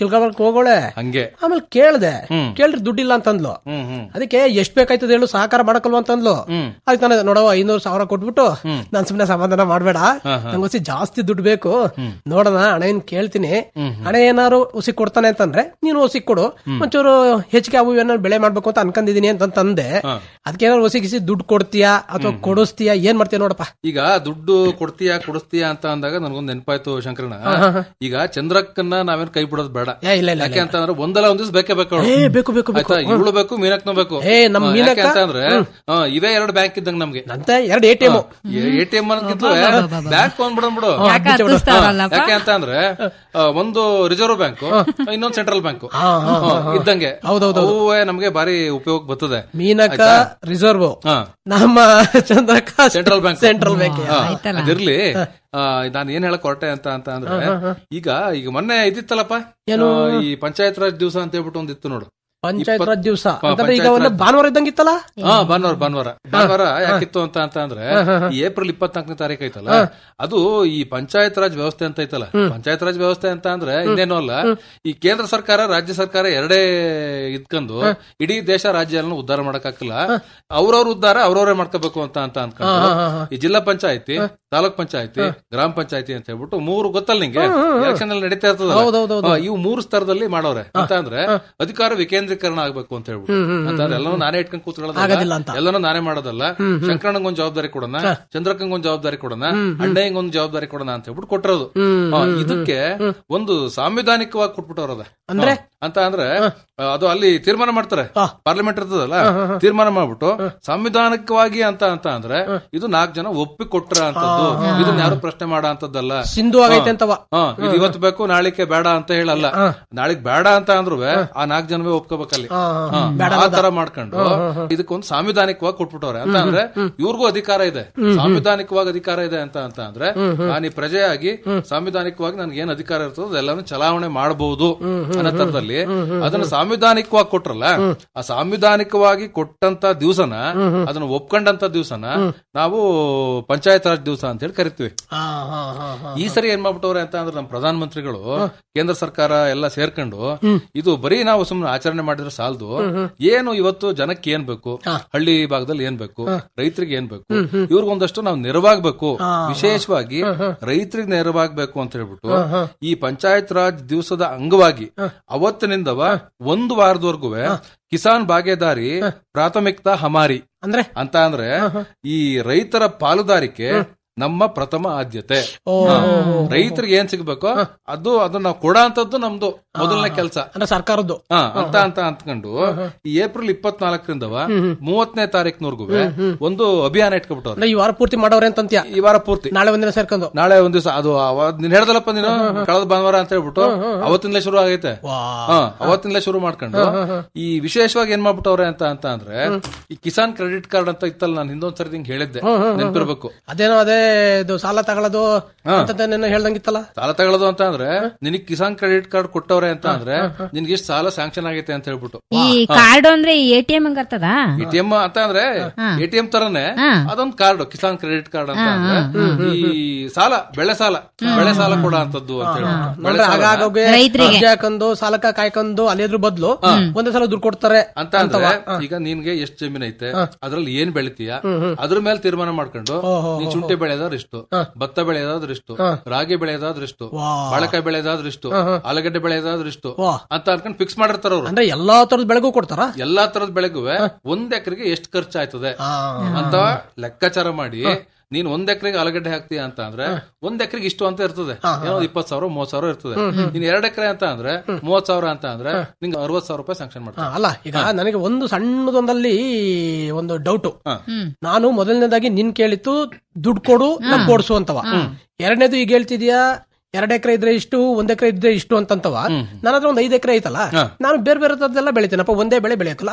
ತಿಳ್ಕೊಬರ್ಕ್ ಹೋಗೋಳೆ ಹಂಗೆ ಆಮೇಲೆ ಕೇಳ್ದೆ ಕೇಳ್ರಿ ದುಡ್ಡಿಲ್ಲ ಅಂತಂದ್ಲು ಹ್ಮ್ ಹ್ಮ್ ಅದಕ್ಕೆ ಎಷ್ಟ್ ಬೇಕಾಯ್ತದ ಹೇಳು ಸಹಕಾರ ಮಾಡಕಲ್ವ ಅಂತಂದ್ಲು ಅದಕ್ಕೆ ನಾನು ನೋಡವ ಐನೂರು ಸಾವಿರ ಕೊಟ್ಬಿಟ್ಟು ನಾನ್ ಸುಮ್ನೆ ಸಮಾಧಾನ ಮಾಡ್ಬೇಡ ನಂಗೊಸಿ ಜಾಸ್ತಿ ದುಡ್ಡು ಬೇಕು ನೋಡೋಣ ಹಣೆನ್ ಕೇಳ್ತೀನಿ ಹಣೆ ಏನಾರು ಒಸಿ ಕೊಡ್ತಾನೆ ಅಂತಂದ್ರೆ ನೀನು ಒಸಿ ಕೊಡು ಒಂಚೂರು ಹೆಚ್ಚಿಗೆ ಅವು ಏನಾರು ಬೆಳೆ ಮಾಡ್ಬೇಕು ಅಂತ ಅನ್ಕೊಂಡಿದೀನಿ ಅಂತ ತಂದೆ ಅದಕ್ಕೆ ಏನಾರು ಒಸಿ ಗಿಸಿ ದುಡ್ಡು ಕೊಡ್ತೀಯಾ ಅಥವಾ ಕೊಡಿಸ್ತೀಯಾ ಏನ್ ಮಾಡ್ತೀಯ ನೋಡಪ್ಪ ಈಗ ದುಡ್ಡು ಕೊಡ್ತೀಯಾ ಕೊಡಿಸ್ತೀಯಾ ಅಂತ ಅಂದಾಗ ನನ್ಗೊಂದ್ ನೆನಪಾಯ್ತು ಶಂಕರಣ್ಣ ಈಗ ಚಂದ್ರಕ್ಕನ್ನ ನಾವೇನ್ ಕೈ ಬಿಡೋದು ಬೇಡ ಏ, ಇಲ್ಲ, ಇಲ್ಲ, ಯಾಕೆ ಅಂತಂದ್ರೆ ಒಂದಲ್ಲ ಒಂದ್ ದಿವಸ ಬೇಕೇ ಬೇಕು ಅವ್ಳು. ಏ ಬೇಕು ಬೇಕು ಬೇಕು ಆಯ್ತಾ ಇವಳು ಬೇಕು ಮೀನಕ್ನು ಬೇಕು ಏ, ನಮ್ ಹಾ, ಮೀನಕ್ಕ? ಯಾಕೆ ಅಂತಂದ್ರೆ ಹಾ, ಇವೇ ಎರಡು ಬ್ಯಾಂಕ್ ಇದ್ದಂಗ ನಮ್ಗೆ ಅಂತ ಎರಡು A T M A T M ಅನ್ನೋದಕ್ಕಿಂತ ಬ್ಯಾಂಕ್ ಬಿಡು ಯಾಕೆ ಹತ್ತಿಸ್ತಾರಲ್ಲಪ್ಪ ಯಾಕೆ ಅಂತ ಅಂದ್ರೆ ಆ, ಒಂದು ರಿಸರ್ವ್ ಬ್ಯಾಂಕ್ ಇನ್ನೊಂದು ಸೆಂಟ್ರಲ್ ಬ್ಯಾಂಕ್ ಇದ್ದಂಗೆ ಹೌದೌದು. ಅವುವೇ ನಮ್ಗೆ ಬಾರಿ ಉಪಯೋಗ ಬರ್ತದೆ ಮೀನಕ ರಿಸರ್ವ್ ಹಾ ನಮ್ಮ ಚಂದ್ರಕ ಸೆಂಟ್ರಲ್ ಬ್ಯಾಂಕ್ ಸೆಂಟ್ರಲ್ ಬ್ಯಾಂಕ್ ಹಾ, ಅದಿರ್ಲಿ ಆ, ನಾನ್ ಏನ್ ಹೇಳಕ್ ಹೊರಟೆ ಅಂತ ಅಂತ ಅಂದ್ರೆ ಈಗ ಈಗ ಮೊನ್ನೆ ಇದಿತ್ತಲ್ಲಪ್ಪ ಆ, ಈ ಪಂಚಾಯತ್ ರಾಜ್ ದಿವಸ ಅಂತ ಹೇಳ್ಬಿಟ್ಟು ಒಂದಿತ್ತು ನೋಡು ಪಂಚಾಯತ್ ರಾಜ್ ದಿವಸ ಹಾ, ಅಂತಂದ್ರೆ ಈಗ ಪಂಚಾಯತ್ ಒಂದು ರಾಜ್. ಭಾನುವಾರ ಇದ್ದಂಗಿತ್ತಲ್ಲ ಹಾ ಭಾನುವಾರ ಭಾನುವಾರ ಭಾನುವಾರ ಯಾಕಿತ್ತು ಅಂತ ಅಂತ ಅಂದ್ರೆ ಈ ಏಪ್ರಿಲ್ ಇಪ್ಪತ್ನಾಲ್ಕನೇ ತಾರೀಕು ಐತಲ್ಲ ಅದು ಈ ಪಂಚಾಯತ್ ರಾಜ್ ವ್ಯವಸ್ಥೆ ಅಂತ ಐತಲ್ಲ ಪಂಚಾಯತ್ ರಾಜ್ ವ್ಯವಸ್ಥೆ ಅಂತ ಅಂದ್ರೆ ಇನ್ನೇನು ಅಲ್ಲ ಈ ಕೇಂದ್ರ ಸರ್ಕಾರ ರಾಜ್ಯ ಸರ್ಕಾರ ಎರಡೇ ಇದ್ಕೊಂಡು ಇಡೀ ದೇಶ ರಾಜ್ಯ ಎಲ್ಲ ಉದ್ಧಾರ ಮಾಡಕ್ಕಾಗಲ್ಲ ಅವ್ರವ್ರ ಉದ್ಧಾರ ಅವ್ರವ್ರೇ ಮಾಡ್ಕೋಬೇಕು ಅಂತ ಅಂತ ಅನ್ಕೊಂಡು ಈ ಜಿಲ್ಲಾ ಪಂಚಾಯತಿ ತಾಲೂಕ್ ಪಂಚಾಯತಿ ಗ್ರಾಮ ಪಂಚಾಯತಿ ಅಂತ ಹೇಳ್ಬಿಟ್ಟು ಮೂರು ಗೊತ್ತಲ್ಲ ನಿಂಗೆ ಎಲೆಕ್ಷನ್ ಅಲ್ಲಿ ನಡೀತಾ ಹೌದೌದು, ಇರ್ತದ ಇವು ಮೂರು ಸ್ತರದಲ್ಲಿ ಮಾಡೋರೆ ಅಂತ ಅಂದ್ರೆ ಅಧಿಕಾರ ವಿಕೇಂದ್ರೀಕರಣ ಆಗ್ಬೇಕು ಅಂತ ಹೇಳ್ಬಿಟ್ಟು ಅಂತಂದ್ರೆ ಎಲ್ಲನೂ ನಾನೇ ಇಟ್ಕೊಂಡು ಆಗೋದಿಲ್ಲ ಕೂತ್ಕೊಳ್ಳೋದಲ್ಲ ಅಂತ. ಎಲ್ಲನೂ ನಾನೇ ಮಾಡೋದಲ್ಲ ಶಂಕರಣ್ಣಂಗ್ ಒಂದ್ ಜವಾಬ್ದಾರಿ ಕೊಡೋಣ ಚಂದ್ರಕ್ಕಂಗ್ ಒಂದ್ ಜವಾಬ್ದಾರಿ ಕೊಡೋಣ ಅಣ್ಣಯ್ಯಂಗ್ ಒಂದ್ ಜವಾಬ್ದಾರಿ ಕೊಡೋಣ ಅಂತ ಹೇಳ್ಬಿಟ್ಟು ಕೊಟ್ಟಿರೋದು ಆ, ಇದಕ್ಕೆ ಒಂದು ಸಾಂವಿಧಾನಿಕವಾಗಿ ಕೊಟ್ಬಿಟ್ಟವ್ರದ ಅಂದ್ರೆ? ಅಂತ ಅಂದ್ರೆ ಆ, ಅದು ಅಲ್ಲಿ ತೀರ್ಮಾನ ಮಾಡ್ತಾರೆ ಪಾರ್ಲಿಮೆಂಟ್ ಇರ್ತದಲ್ಲ ತೀರ್ಮಾನ ಮಾಡ್ಬಿಟ್ಟು ಸಾಂವಿಧಾನಿಕವಾಗಿ ಅಂತ ಅಂತ ಅಂದ್ರೆ ಇದು ನಾಲ್ಕು ಜನ ಒಪ್ಪಿ ಕೊಟ್ರ ಅಂತದ್ದು ಇದನ್ನ ಯಾರು ಪ್ರಶ್ನೆ ಮಾಡೋ ಅಂತದ್ದಲ್ಲ ಸಿಂಧು ಆಗೈತೆ ಅಂತವ ಹಾ ಇದು ಇವತ್ತು ಬೇಕು ನಾಳಿಕೆ ಬೇಡ ಅಂತ ಹೇಳಲ್ಲ ನಾಳಿಗ್ ಬೇಡ ಅಂತ ಅಂದ್ರು ಆ ನಾಲ್ಕು ಜನವೇ ಒಪ್ಕೋಬೇಕಲ್ಲಿ ಹಾ, ಆ ತರ ಮಾಡ್ಕೊಂಡು ಇದಕ್ಕೊಂದು ಸಾಂವಿಧಾನಿಕವಾಗಿ ಕೊಟ್ಬಿಟ್ಟವ್ರೆ ಅಂತ ಅಂದ್ರೆ ಇವ್ರಿಗೂ ಅಧಿಕಾರ ಇದೆ ಸಾಂವಿಧಾನಿಕವಾಗಿ ಅಧಿಕಾರ ಇದೆ ಅಂತ ಅಂತ ಅಂದ್ರೆ ನಾನು ಈ ಪ್ರಜೆಯಾಗಿ ಸಾಂವಿಧಾನಿಕವಾಗಿ ನನ್ಗೆ ಏನ್ ಅಧಿಕಾರ ಇರ್ತದೋ ಅದೆಲ್ಲಾನು ಚಲಾವಣೆ ಮಾಡಬಹುದು ಅನ್ನೋ ತರದಲ್ಲಿ ಅದನ್ನ ಸಾಂವಿಧಾನಿಕವಾಗಿ ಕೊಟ್ರಲ್ಲ ಆ ಸಾಂವಿಧಾನಿಕವಾಗಿ ಕೊಟ್ಟಂತ ದಿವಸನ ಅದನ್ನ ಒಪ್ಕೊಂಡಂತ ದಿವಸನ ನಾವು ಪಂಚಾಯತ್ ರಾಜ್ ದಿವಸ ಅಂತ ಹೇಳಿ ಕರಿತೀವಿ ಹಾ ಹಾ ಹಾ ಹಾ ಈ ಸರಿ ಏನ್ ಮಾಡ್ಬಿಟ್ಟವ್ರೆ ಅಂತ ಅಂದ್ರೆ ನಮ್ಮ ಪ್ರಧಾನ ಮಂತ್ರಿಗಳು ಕೇಂದ್ರ ಸರ್ಕಾರ ಎಲ್ಲ ಸೇರ್ಕೊಂಡು ಇದು ಬರೀ ನಾವು ಸುಮ್ನೆ ಆಚರಣೆ ಮಾಡಿದ್ರೆ ಸಾಲದು ಏನು ಇವತ್ತು ಜನಕ್ಕೆ ಏನ್ ಬೇಕು ಹಳ್ಳಿ ಭಾಗದಲ್ಲಿ ಏನ್ ಬೇಕು ರೈತರಿಗೆ ಏನ್ ಬೇಕು ಇವ್ರಿಗೊಂದಷ್ಟು ನಾವು ನೆರವಾಗ್ಬೇಕು ವಿಶೇಷವಾಗಿ ರೈತರಿಗೆ ನೆರವಾಗ್ಬೇಕು ಅಂತ ಹೇಳ್ಬಿಟ್ಟು ಈ ಪಂಚಾಯತ್ ರಾಜ್ ದಿವಸದ ಅಂಗವಾಗಿ ಅವತ್ತಿನಿಂದವ ಒಂದು ವಾರದವರೆಗೂ ಕಿಸಾನ್ ಭಾಗೇದಾರಿ ಪ್ರಾಥಮಿಕತಾ ಹಮಾರಿ ಅಂದ್ರೆ ಅಂತ ಅಂದ್ರೆ ಈ ರೈತರ ಪಾಲುದಾರಿಕೆ ನಮ್ಮ ಪ್ರಥಮ ಆದ್ಯತೆ ಹಾ. ರೈತರಿಗೆ ಏನ್ ಸಿಗ್ಬೇಕೋ ಅದು ಅದನ್ನ ನಾವು ಕೊಡೋ ಅಂತದ್ದು ನಮ್ದು ಮೊದಲನೇ ಕೆಲಸ ಅಂದ್ರೆ ಸರ್ಕಾರದ್ದು ಹಾ ಅಂತ ಅಂತ ಅಂದ್ಕೊಂಡು ಈ ಏಪ್ರಿಲ್ ಇಪ್ಪತ್ನಾಲ್ಕರಿಂದವ ಮೂವತ್ತನೇ ತಾರೀಕಿನವರೆಗೂ ಒಂದು ಅಭಿಯಾನ ಇಟ್ಕೊಬಿಟ್ಟವ್ರೆ ಅಂದ್ರೆ ಈ ವಾರ ಪೂರ್ತಿ ಮಾಡವ್ರೆ ಅಂತಂತ್ಯ ಈ ವಾರ ಪೂರ್ತಿ ನಾಳೆ ಒಂದಿನ ಸೇರ್ಕೊಂಡು ನಾಳೆ ಒಂದ್ ದಿವಸ ಅದು ಅವತ್ ನೀನ್ ಹೇಳ್ದಲ್ಲಪ್ಪ ನೀನು ಕಳೆದ ಭಾನುವಾರ ಅಂತ ಹೇಳ್ಬಿಟ್ಟು ಅವತ್ತಿಂದಲೇ ಶುರು ಆಗೈತೆ ವಾ ಹಾ ಅವತ್ತಿಂದಲೇ ಶುರು ಮಾಡ್ಕೊಂಡು ಈ ವಿಶೇಷವಾಗಿ ಏನ್ ಮಾಡ್ಬಿಟ್ಟವ್ರೆ ಅಂತ ಅಂತ ಅಂದ್ರೆ ಈ ಕಿಸಾನ್ ಕ್ರೆಡಿಟ್ ಕಾರ್ಡ್ ಅಂತ ಇತ್ತಲ್ಲ ನಾನು ಹಿಂದೊಂದ್ ಸರಿ ನಿಂಗೆ ಹೇಳಿದ್ದೆ ನೆನ್ಪಿರ್ಬೇಕು ಅದೇನೋ ಅದೇ ಇದು ಸಾಲ ತಗೊಳ್ಳೋದು ಅಂತದೇನೋ ಹೇಳ್ದಂಗಿತ್ತಲ್ಲ ಸಾಲ ತಗೊಳ್ಳೋದು ಅಂತ ಅಂದ್ರೆ ನಿನಗ್ ಕಿಸಾನ್ ಕ್ರೆಡಿಟ್ ಕಾರ್ಡ್ ಕೊಟ್ಟವ್ರೆ ಅಂತ ಅಂದ್ರೆ ನಿನ್ಗೆ ಇಷ್ಟು ಸಾಲ ಸ್ಯಾಂಕ್ಷನ್ ಆಗೈತೆ ಅಂತ ಹೇಳ್ಬಿಟ್ಟು ಈ ಕಾರ್ಡ್ ಅಂದ್ರೆ ಎ ಟಿ ಎಂ ಹಂಗರ್ತದ ಎ ಟಿ ಎಂ ಅಂತ ಅಂದ್ರೆ ಎ ಟಿ ಎಂ ತರನೇ ಹಾ. ಅದೊಂದು ಕಾರ್ಡ್ ಕಿಸಾನ್ ಕ್ರೆಡಿಟ್ ಕಾರ್ಡ್ ಅಂತ ಅಂದ್ರೆ ಈ ಸಾಲ ಬೆಳೆ ಸಾಲ ಬೆಳೆ ಸಾಲ ಕೊಡೋ ಅಂತದ್ದು ಅಂತ ಹೇಳ್ಬಿಟ್ಟು ಬೆಳೆ ಅಂದ್ರೆ ಸಾಲ ಆಗಾಗೋಗೆ ರೈತ್ರಿಗೆ. ಅರ್ಜಿ ಹಾಕೊಂಡು ಸಾಲಕ್ಕ ಕಾಯ್ಕೊಂಡು ಅಲ್ಲಿದ್ರ ಬದಲು ಒಂದೇ ಸಲ ದುಡ್ಡು ಕೊಡ್ತಾರೆ ಅಂತ ಅಂದ್ರೆ ಈಗ ನಿನ್ಗೆ ಎಷ್ಟ್ ಜಮೀನ್ ಐತೆ ಅದ್ರಲ್ಲಿ ಏನ್ ಬೆಳಿತೀಯ ಅದ್ರ ಮೇಲೆ ತೀರ್ಮಾನ ಮಾಡ್ಕೊಂಡು ನೀನ್ ಶುಂಠಿ ಬೆಳೆಯೋದಾದ್ರೆ ಇಷ್ಟು ಭತ್ತ ಬೆಳೆಯೋದಾದ್ರೆ ಇಷ್ಟು ರಾಗಿ ಬೆಳೆಯೋದಾದ್ರೆ ಇಷ್ಟು ಬಾಳೆಕಾಯಿ ಬೆಳೆಯೋದಾದ್ರೆ ಇಷ್ಟು ಆಲೂಗಡ್ಡೆ ಬೆಳೆಯೋದಾದ್ರೆ ಇಷ್ಟು ವಾ. ಅಂತ ಅನ್ಕೊಂಡು ಫಿಕ್ಸ್ ಮಾಡಿರ್ತಾರ ಅವ್ರು ಅಂದ್ರೆ ಎಲ್ಲಾ ತರದ ಬೆಳೆಗೂ ಕೊಡ್ತಾರ ಎಲ್ಲಾ ತರದ ಬೆಳೆಗೂ ಒಂದ್ ಎಕರೆಗೆ ಎಷ್ಟು ಖರ್ಚಾಯ್ತದೆ ಅಂತ ಲೆಕ್ಕಾಚಾರ ಮಾಡಿ ನೀನ್ ಒಂದ್ ಎಕರೆಗೆ ಆಲೂಗಡ್ಡೆ ಹಾಕ್ತೀಯ ಅಂತ ಅಂದ್ರೆ ಒಂದ್ ಎಕರೆಗೆ ಇಷ್ಟು ಅಂತ ಇರ್ತದೆ ಏನೋ ಇಪ್ಪತ್ ಸಾವಿರ ಮೂವತ್ ಸಾವಿರ ಇರ್ತದೆ ನೀನ್ ಎರಡ್ ಎಕರೆ ಅಂತ ಅಂದ್ರೆ ಮೂವತ್ ಸಾವಿರ ಅಂತ ಅಂದ್ರೆ ನಿಂಗೆ ಅರವತ್ ಸಾವಿರ ರೂಪಾಯಿ ಸ್ಯಾಂಕ್ಷನ್ ಮಾಡ್ತಾರೆ ಅಲ್ಲ ಈಗ ನನಗೆ ಒಂದು ಸಣ್ಣದೊಂದಲ್ಲಿ ಒಂದು ಡೌಟ್ ಹಾ. ನಾನು ಮೊದಲನೇದಾಗಿ ನಿನ್ ಕೇಳಿತ್ತು ದುಡ್ಡು ಕೊಡು ನನ್ ಕೊಡ್ಸು ಅಂತವ ಎರಡನೇದು ಈಗ ಹೇಳ್ತಿದ್ಯಾ ಎರಡ್ ಎಕರೆ ಇದ್ರೆ ಇಷ್ಟು ಒಂದ್ ಎಕರೆ ಇದ್ರೆ ಇಷ್ಟು ಅಂತಂತವ ನನ್ನ ಹತ್ರ ಒಂದ್ ಐದ್ ಎಕರೆ ಐತಲ್ಲ ನಾನು ಬೇರೆ ಬೇರೆ ತರದೆಲ್ಲ ಬೆಳಿತೀನಪ್ಪ ಒಂದೇ ಬೆಳೆ ಬೆಳೆಯಕ್ಕಲ್ಲ ಆಗ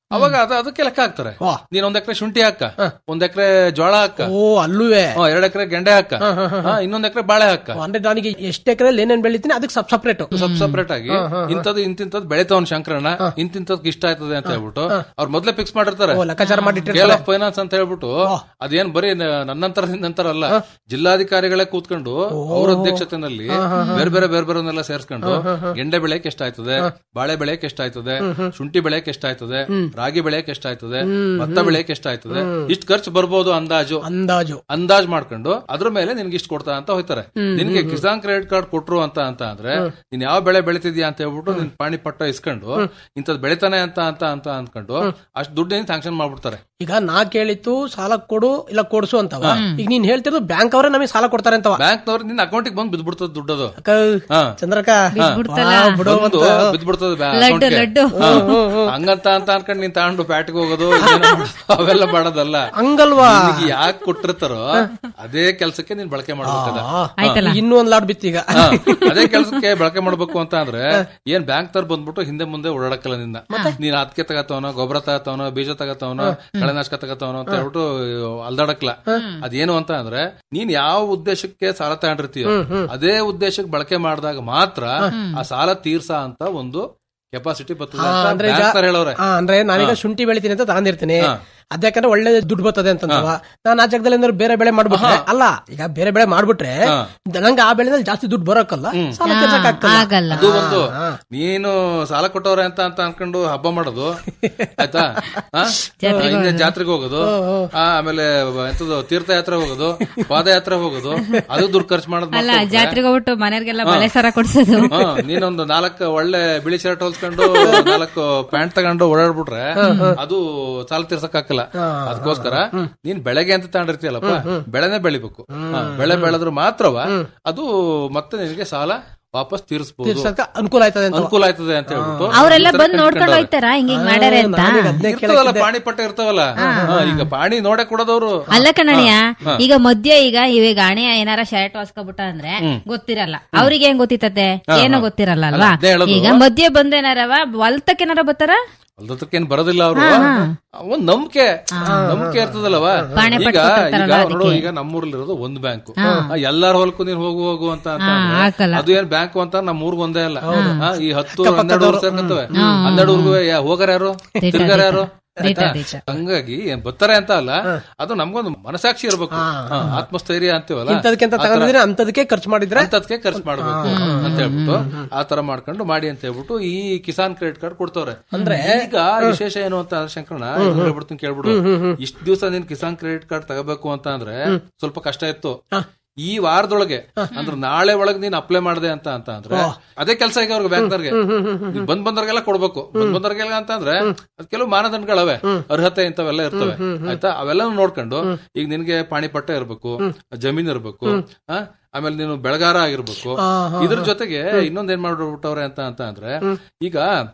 ಅವಾಗ ಅದು ಅದಕ್ಕೆ ಲೆಕ್ಕ ಹಾಕ್ತಾರೆ ವಾ. ನೀನ್ ಒಂದ್ ಎಕರೆ ಶುಂಠಿ ಹಾಕ ಒಂದ್ ಎಕರೆ ಜೋಳ ಹಾಕ ಓ ಅಲ್ಲೂವೆ ಹ್ಮ್, ಎರಡ್ ಎಕರೆ ಗೆಂಡೆ ಹಾಕ ಹಾ, ಇನ್ನೊಂದ್ ಎಕರೆ ಬಾಳೆ ಹಾಕ ಅಂದ್ರೆ ನನಗೆ ಎಷ್ಟು ಎಕರೆ ಏನೇನ್ ಬೆಳಿತೀನಿ ಅದಕ್ಕೆ ಸಬ್ ಸಪ್ರೇಟ್ ಸಬ್ ಸಪ್ರೇಟ್ ಆಗಿ ಇಂಥದ್ದು ಇಂತಿಂತದ್ ಬೆಳಿತಾವನ್ ಶಂಕರಣ್ಣ ಇಂತಿಂತದ್ ಇಷ್ಟ ಆಯ್ತದೆ ಅಂತ ಹೇಳ್ಬಿಟ್ಟು ಅವ್ರು ಮೊದ್ಲೇ ಫಿಕ್ಸ್ ಮಾಡಿರ್ತಾರೆ ಓ ಲೆಕ್ಕಾಚಾರ ಮಾಡಿ ಕೇಲ್ ಆಫ್ ಫೈನಾನ್ಸ್ ಅಂತ ಹೇಳ್ಬಿಟ್ಟು ಅದೇನ್ ಬರೀ ನ- ನನ್ನಂತರ ನಿನ್ನಂತರ ಅಲ್ಲ ಜಿಲ್ಲಾಧಿಕಾರಿಗಳೇ ಕೂತ್ಕೊಂಡು ಅವ್ರ ಅಧ್ಯಕ್ಷತೆನಲ್ಲಿ ಬೇರೆ ಬೇರೆ ಬೇರೆ ಬೇರೆನೆಲ್ಲ ಸೇರ್ಸ್ಕೊಂಡು ಗೆಂಡೆ ಬೆಳೆಯಕ್ ಎಷ್ಟಾಯ್ತದೆ ಬಾಳೆ ಬೆಳೆಯಕ್ ಎಷ್ಟಾಯ್ತದೆ ಶುಂಠಿ ಬೆಳೆಯಕ್ ಎಷ್ಟಾಯ್ತದೆ ರಾಗಿ ಬೆಳೆಯಕ್ ಎಷ್ಟಾಯ್ತದೆ ಭತ್ತ ಬೆಳೆಯಕ್ ಎಷ್ಟಾಯ್ತದೆ ಇಷ್ಟು ಖರ್ಚು ಬರ್ಬೋದು ಅಂದಾಜು ಅಂದಾಜು ಅಂದಾಜ್ ಮಾಡ್ಕೊಂಡು ಅದ್ರ ಮೇಲೆ ನಿನ್ಗೆ ಇಷ್ಟು ಕೊಡ್ತಾ ಅಂತ ಹೋಯ್ತಾರೆ ನಿನ್ಗೆ ಕಿಸಾನ್ ಕ್ರೆಡಿಟ್ ಕಾರ್ಡ್ ಕೊಟ್ರು ಅಂತ ಅಂತ ಅಂದ್ರೆ ನೀನ್ ಯಾವ ಬೆಳೆ ಬೆಳಿತಿದ್ಯಾ ಅಂತ ಹೇಳ್ಬಿಟ್ಟು ನಿನ್ ಪಾಣಿ ಪಟ್ಟ ಇಸ್ಕೊಂಡು ಇಂಥದ್ ಬೆಳಿತಾನೆ ಅಂತ ಅಂತ ಅಂತ ಅನ್ಕೊಂಡು ಅಷ್ಟು ದುಡ್ಡು ಸ್ಯಾಂಕ್ಷನ್ ಮಾಡ್ಬಿಡ್ತಾರೆ ಈಗ ನಾ ಕೇಳಿತ್ತು ಸಾಲ ಕೊಡು ಇಲ್ಲ ಕೊಡ್ಸು ಅಂತವ ಈಗ ನೀನ್ ಹೇಳ್ತಿರೋದು ಬ್ಯಾಂಕ್ ಅವರೇ ನಮಗೆ ಸಾಲ ಕೊಡ್ತಾರೆ ಅಂತವ ಬ್ಯಾಂಕ್ನವ್ರು ನಿನ್ನ ಅಕೌಂಟಿಗೆ ಬಂದು ಬಿದ್ಬಿಡ್ತದ ದುಡ್ಡದು ಅಕ್ಕ, ಹಾ. ಚಂದ್ರಕ್ಕ ಬಿಡ್ಬಿಡ್ತಲ್ಲ. ವಾ, ಬಿಡು ಬಂದು ಅಂತ. ಬಿದ್ಬಿಡ್ತದ ಲಡ್ಡು ಲಡ್ಡು ಹಂಗಂತ ಅಂತ ಅನ್ಕೊಂಡ್ ನೀನ್ ತಗೊಂಡು ಪ್ಯಾಟಿಗೆ ಹೋಗೋದು ಇದೇನೋ ಮಾಡೋದು, ಅವೆಲ್ಲ ಮಾಡೋದಲ್ಲ ಹಂಗಲ್ವಾ ನಿನಗೆ ಯಾಕೆ ಕೊಟ್ಟಿರ್ತಾರೋ ಅದೇ ಕೆಲಸಕ್ಕೆ ನೀನ್ ಬಳಕೆ ಮಾಡ್ಬೇಕದ ಆ, ಆಯ್ತಲ್ಲ ಇನ್ನೂ ಒಂದ್ ಲಾಡ್ ಬಿತ್ತೀಗ ಹಾ, ಅದೇ ಕೆಲಸಕ್ಕೆ ಬಳಕೆ ಮಾಡ್ಬೇಕು ಅಂತ ಅಂದ್ರೆ ಏನ್ ಬ್ಯಾಂಕ್ ತರ ಬಂದ್ಬಿಟ್ಟು ಹಿಂದೆ ಮುಂದೆ ಓಡಾಡಕ್ಕಲ್ಲ ನಿನ್ನ ನೀನ್ ಅದಕ್ಕೆ ತಗತ್ತವನೋ ಗೊಬ್ಬರ ತಗತ್ತವನೋ ಬೀಜ ತಗತ್ತವನೋ ಕಳೆನಾಶಕ ತಗತ್ತವನೋ ಅಂತ ಹೇಳ್ಬಿಟ್ಟು ಅಲ್ದಾಡಕ್ಲ ಅದೇನು ಅಂತ ಅಂದ್ರೆ ನೀನ್ ಯಾವ ಉದ್ದೇಶಕ್ಕೆ ಸಾಲ ತಗೊಂಡಿರ್ತೀಯೋ ಅದೇ ಉದ್ದೇಶಕ್ಕೆ ಬಳಕೆ ಮಾಡಿದಾಗ ಮಾತ್ರ ಆ ಸಾಲ ತೀರ್ಸ ಅಂತ ಒಂದು ಕೆಪಾಸಿಟಿ ಬರ್ತದೆ ಅಂತ ಅಂದ್ರೆ ಈಗ- ಬ್ಯಾಂಕ್ ಹೇಳವ್ರೆ ಆ, ಅಂದ್ರೆ ನಾನೀಗ ಶುಂಠಿ ಬೆಳಿತೀನಿ ಅಂತ ತಗೊಂಡಿರ್ತೀನಿ ಅದ್ಯಾಕಂದ್ರೆ ಒಳ್ಳೆ ದುಡ್ಡು ಬರ್ತದೆ ಅಂತಂದವ ನಾನು ಆ ಜಾಗದಲ್ಲಿ ಏನಾದ್ರು ಬೇರೆ ಬೆಳೆ ಮಾಡ್ಬಿಟ್ರೆ ಅಲ್ಲ ಈಗ ಬೇರೆ ಬೆಳೆ ಮಾಡ್ಬಿಟ್ರೆ ನಂಗೆ ಆ ಬೆಳೆದಲ್ಲಿ ಜಾಸ್ತಿ ದುಡ್ಡು ಬರೋಕ್ಕಲ್ಲ ಸಾಲ ತೀರ್ಸಕ್ ಆಗ್ತಲ್ಲ ಆಗಲ್ಲ ಅದು ಒಂದು ನೀನು ಸಾಲ ಕೊಟ್ಟವ್ರೆ ಅಂತ ಅಂತ ಅನ್ಕೊಂಡು ಹಬ್ಬ ಮಾಡೋದು ಆಯ್ತಾ ಆ? ಹಿಂದೆ ಜಾತ್ರೆಗೆ ಹೋಗೋದು ಆ, ಆಮೇಲೆ ಎಂತದು ತೀರ್ಥಯಾತ್ರೆ ಹೋಗೋದು ಪಾದಯಾತ್ರೆ ಹೋಗೋದು ಅದು ದುಡ್ಡು ಖರ್ಚು ಮಾಡೋದು ಅಲ್ಲ ಮಾಡ್ಕೊಂಡ್ಬಿಟ್ರೆ, ಜಾತ್ರೆಗೆ ಹೋಗ್ಬಿಟ್ಟು ಮನೆಯವ್ರಿಗೆಲ್ಲ ಬಳೆ ಸರ ಕೊಡ್ಸೋದು ಹಾ, ನೀನೊಂದು ನಾಲ್ಕು ಒಳ್ಳೆ ಬಿಳಿ ಶರ್ಟ್ ಹೊಲ್ಸ್ಕೊಂಡು ನಾಲ್ಕು ಪ್ಯಾಂಟ್ ತಗೊಂಡು ಓಡಾಡ್ಬಿಟ್ರೆ ಅದು ಸಾಲ ತೀರ್ಸಕ್ ಹಾಕಲ್ಲ ಅದಕ್ಕೋಸ್ಕರ ನೀನ್ ಬೆಳೆಗೆ ಅಂತ ತಗೊಂಡಿರ್ತೀಯಲ್ಲಪ್ಪ ಬೆಳೆನೇ ಬೆಳಿಬೇಕು ಹಾ, ಬೆಳೆ ಬೆಳೆದ್ರು ಮಾತ್ರವ ಅದು ಮತ್ತೆ ನಿನಗೆ ಸಾಲ ವಾಪಸ್ ತೀರಿಸಬಹುದು ತೀರ್ಸಕ್ಕ ಅನುಕೂಲ ಆಯ್ತದೆ ಅಂತ ಅನುಕೂಲ ಆಯ್ತದೆ ಅಂತ ಹೇಳ್ಬಿಟ್ಟು ಅವರೆಲ್ಲ ಈ ತರ ಬಂದ್ ನೋಡ್ಕೊಂಡು ಕಂಡ್ಕೊಂಡವ್ರೆ. ಹೋಯ್ತಾರ ಹಿಂಗ್ ಮಾಡ್ಯಾರೆ ಅಂತ ಅದನ್ನೇ ಇರ್ತಾವಲ್ಲ ಪಾಣಿ ಪಟ್ಟ ಇರ್ತಾವಲ್ಲ ಹಾ, ಈಗ ಪಾಣಿ ನೋಡೇ ಕೊಡೋದವ್ರು ಅಲ್ಲ ಕಣಣ್ಯ ಈಗ ಮಧ್ಯ ಈಗ ಇವಾಗ ಅಣೆ ಏನಾರ ಶರ್ಟ್ ಹೊಸ್ಕೊಬಿಟ್ಟ ಅಂದ್ರೆ ಗೊತ್ತಿರಲ್ಲ ಅವ್ರಿಗೆ ಹೆಂಗ್ ಗೊತ್ತಿತತೆ ಏನೋ ಗೊತ್ತಿರಲ್ಲ ಅಲ್ವಾ ಅದೇ ಹೇಳೋದು. ಈಗ ಮಧ್ಯ ಬಂದೇನಾರವ ಹೊಲ್ತಕ್ಕೆ ಏನಾರ ಬರ್ತಾರ ಅಲ್ದಕ್ಕೇನ್ ಬರೋದಿಲ್ಲ ಅವರು ಒಂದ್ ನಂಬಿಕೆ ನಂಬಿಕೆ ಇರ್ತದಲ್ಲವ ಪಾಣಿ ಈಗ ಪಟ್ಟು ಕೊಟ್ಟಿರ್ತಾರಲ್ಲ ಈಗ ನೋಡು ಈಗ ನಮ್ಮೂರಲ್ಲಿರೋದು ಒಂದ್ ಬ್ಯಾಂಕ್ ಎಲ್ಲಾರ ಹೊಲಕ್ಕೂ ನೀನ್ ಹೋಗು ಹೋಗು ಅಂತ ಅಂತ ಅಂದ್ರೆ ಹಾಕಲ್ಲ. ಅದು ಏನ್ ಬ್ಯಾಂಕ್ ಅಂತ ನಮ್ಮ ಊರ್ಗ್ ಒಂದೇ ಅಲ್ಲ ಆ, ಈ ಹತ್ತು ಹನ್ನೆರಡು ಊರ್ ಸೇರ್ಕತ್ತವೆ ಹನ್ನೆರಡು ಊರ್ಗು ಹೋಗಾರ ಯಾರು ತಿರ್ಗಾರ ಯಾರು ದಿಟ, ಆಯ್ತಾ? ದಿಟ. ಹಂಗಾಗಿ ಏನ್ ಬರ್ತಾರೆ ಅಂತ ಅಲ್ಲ ಅದು ನಮ್ಗೊಂದು ಮನಸಾಕ್ಷಿ ಇರ್ಬೇಕು ಹಾ, ಆತ್ಮಸ್ಥೈರ್ಯ ಅಂತೀವಲ್ಲ ಇಂಥದಕ್ಕಿಂತ ತಗೊಂಡಿದ್ರೆ ಅಂತದಕ್ಕೆ ಖರ್ಚು ಮಾಡಿದ್ರೆ ಅಂತದ್ಕೆ ಖರ್ಚು ಮಾಡ್ಬೇಕು ಅಂತ ಹೇಳ್ಬಿಟ್ಟು ಆ ತರ ಮಾಡ್ಕೊಂಡು ಮಾಡಿ ಅಂತ ಹೇಳ್ಬಿಟ್ಟು ಈ ಕಿಸಾನ್ ಕ್ರೆಡಿಟ್ ಕಾರ್ಡ್ ಕೊಡ್ತವ್ರೆ ಅಂದ್ರೆ ಈಗ ವಿಶೇಷ ಏನು ಅಂತ ಅಂದ್ರೆ ಶಂಕರಣ ಇದನ್ನ ಹೇಳ್ಬಿಡ್ತೀನಿ ಕೇಳ್ಬಿಡು ಇಷ್ಟ ದಿವಸ ನೀನ್ ಕಿಸಾನ್ ಕ್ರೆಡಿಟ್ ಕಾರ್ಡ್ ತಗೋಬೇಕು ಅಂತ ಅಂದ್ರೆ ಸ್ವಲ್ಪ ಕಷ್ಟ ಇತ್ತು ಈ ವಾರದೊಳಗೆ ಅಂದ್ರೆ ನಾಳೆ ಒಳಗೆ ನೀನ್ ಅಪ್ಲೈ ಮಾಡಿದೆ ಅಂತ ಅಂತ ಅಂದ್ರೆ ಅದೇ ಕೆಲಸ ಈಗ ಅವ್ರಿಗೆ ಬ್ಯಾಂಕ್ದವ್ರಿಗೆ ನೀನ್ ಬಂದ್ ಬಂದವ್ರಿಗೆಲ್ಲ ಕೊಡ್ಬೇಕು ಬಂದ್ ಬಂದವ್ರಿಗೆಲ್ಲ ಅಂತ ಅಂದ್ರೆ ಅದ್ ಕೆಲವು ಮಾನದಂಡಗಳವೆ ಅರ್ಹತೆ ಇಂಥವೆಲ್ಲ ಇರ್ತವೆ ಆಯ್ತಾ ಅವೆಲ್ಲ ನೋಡ್ಕೊಂಡು ಈಗ ನಿನ್ಗೆ ಪಾಣಿಪಟ್ಟ ಇರ್ಬೇಕು ಜಮೀನ್ ಇರ್ಬೇಕು ಆ, ಆಮೇಲೆ ನೀನು ಬೆಳಗಾರ ಆಗಿರ್ಬೇಕು ಇದ್ರ ಜೊತೆಗೆ ಇನ್ನೊಂದ್ ಏನ್ ಮಾಡ್ಬಿಟ್ಟವ್ರೆ ಅಂತ ಅಂತ ಅಂದ್ರೆ ಈಗ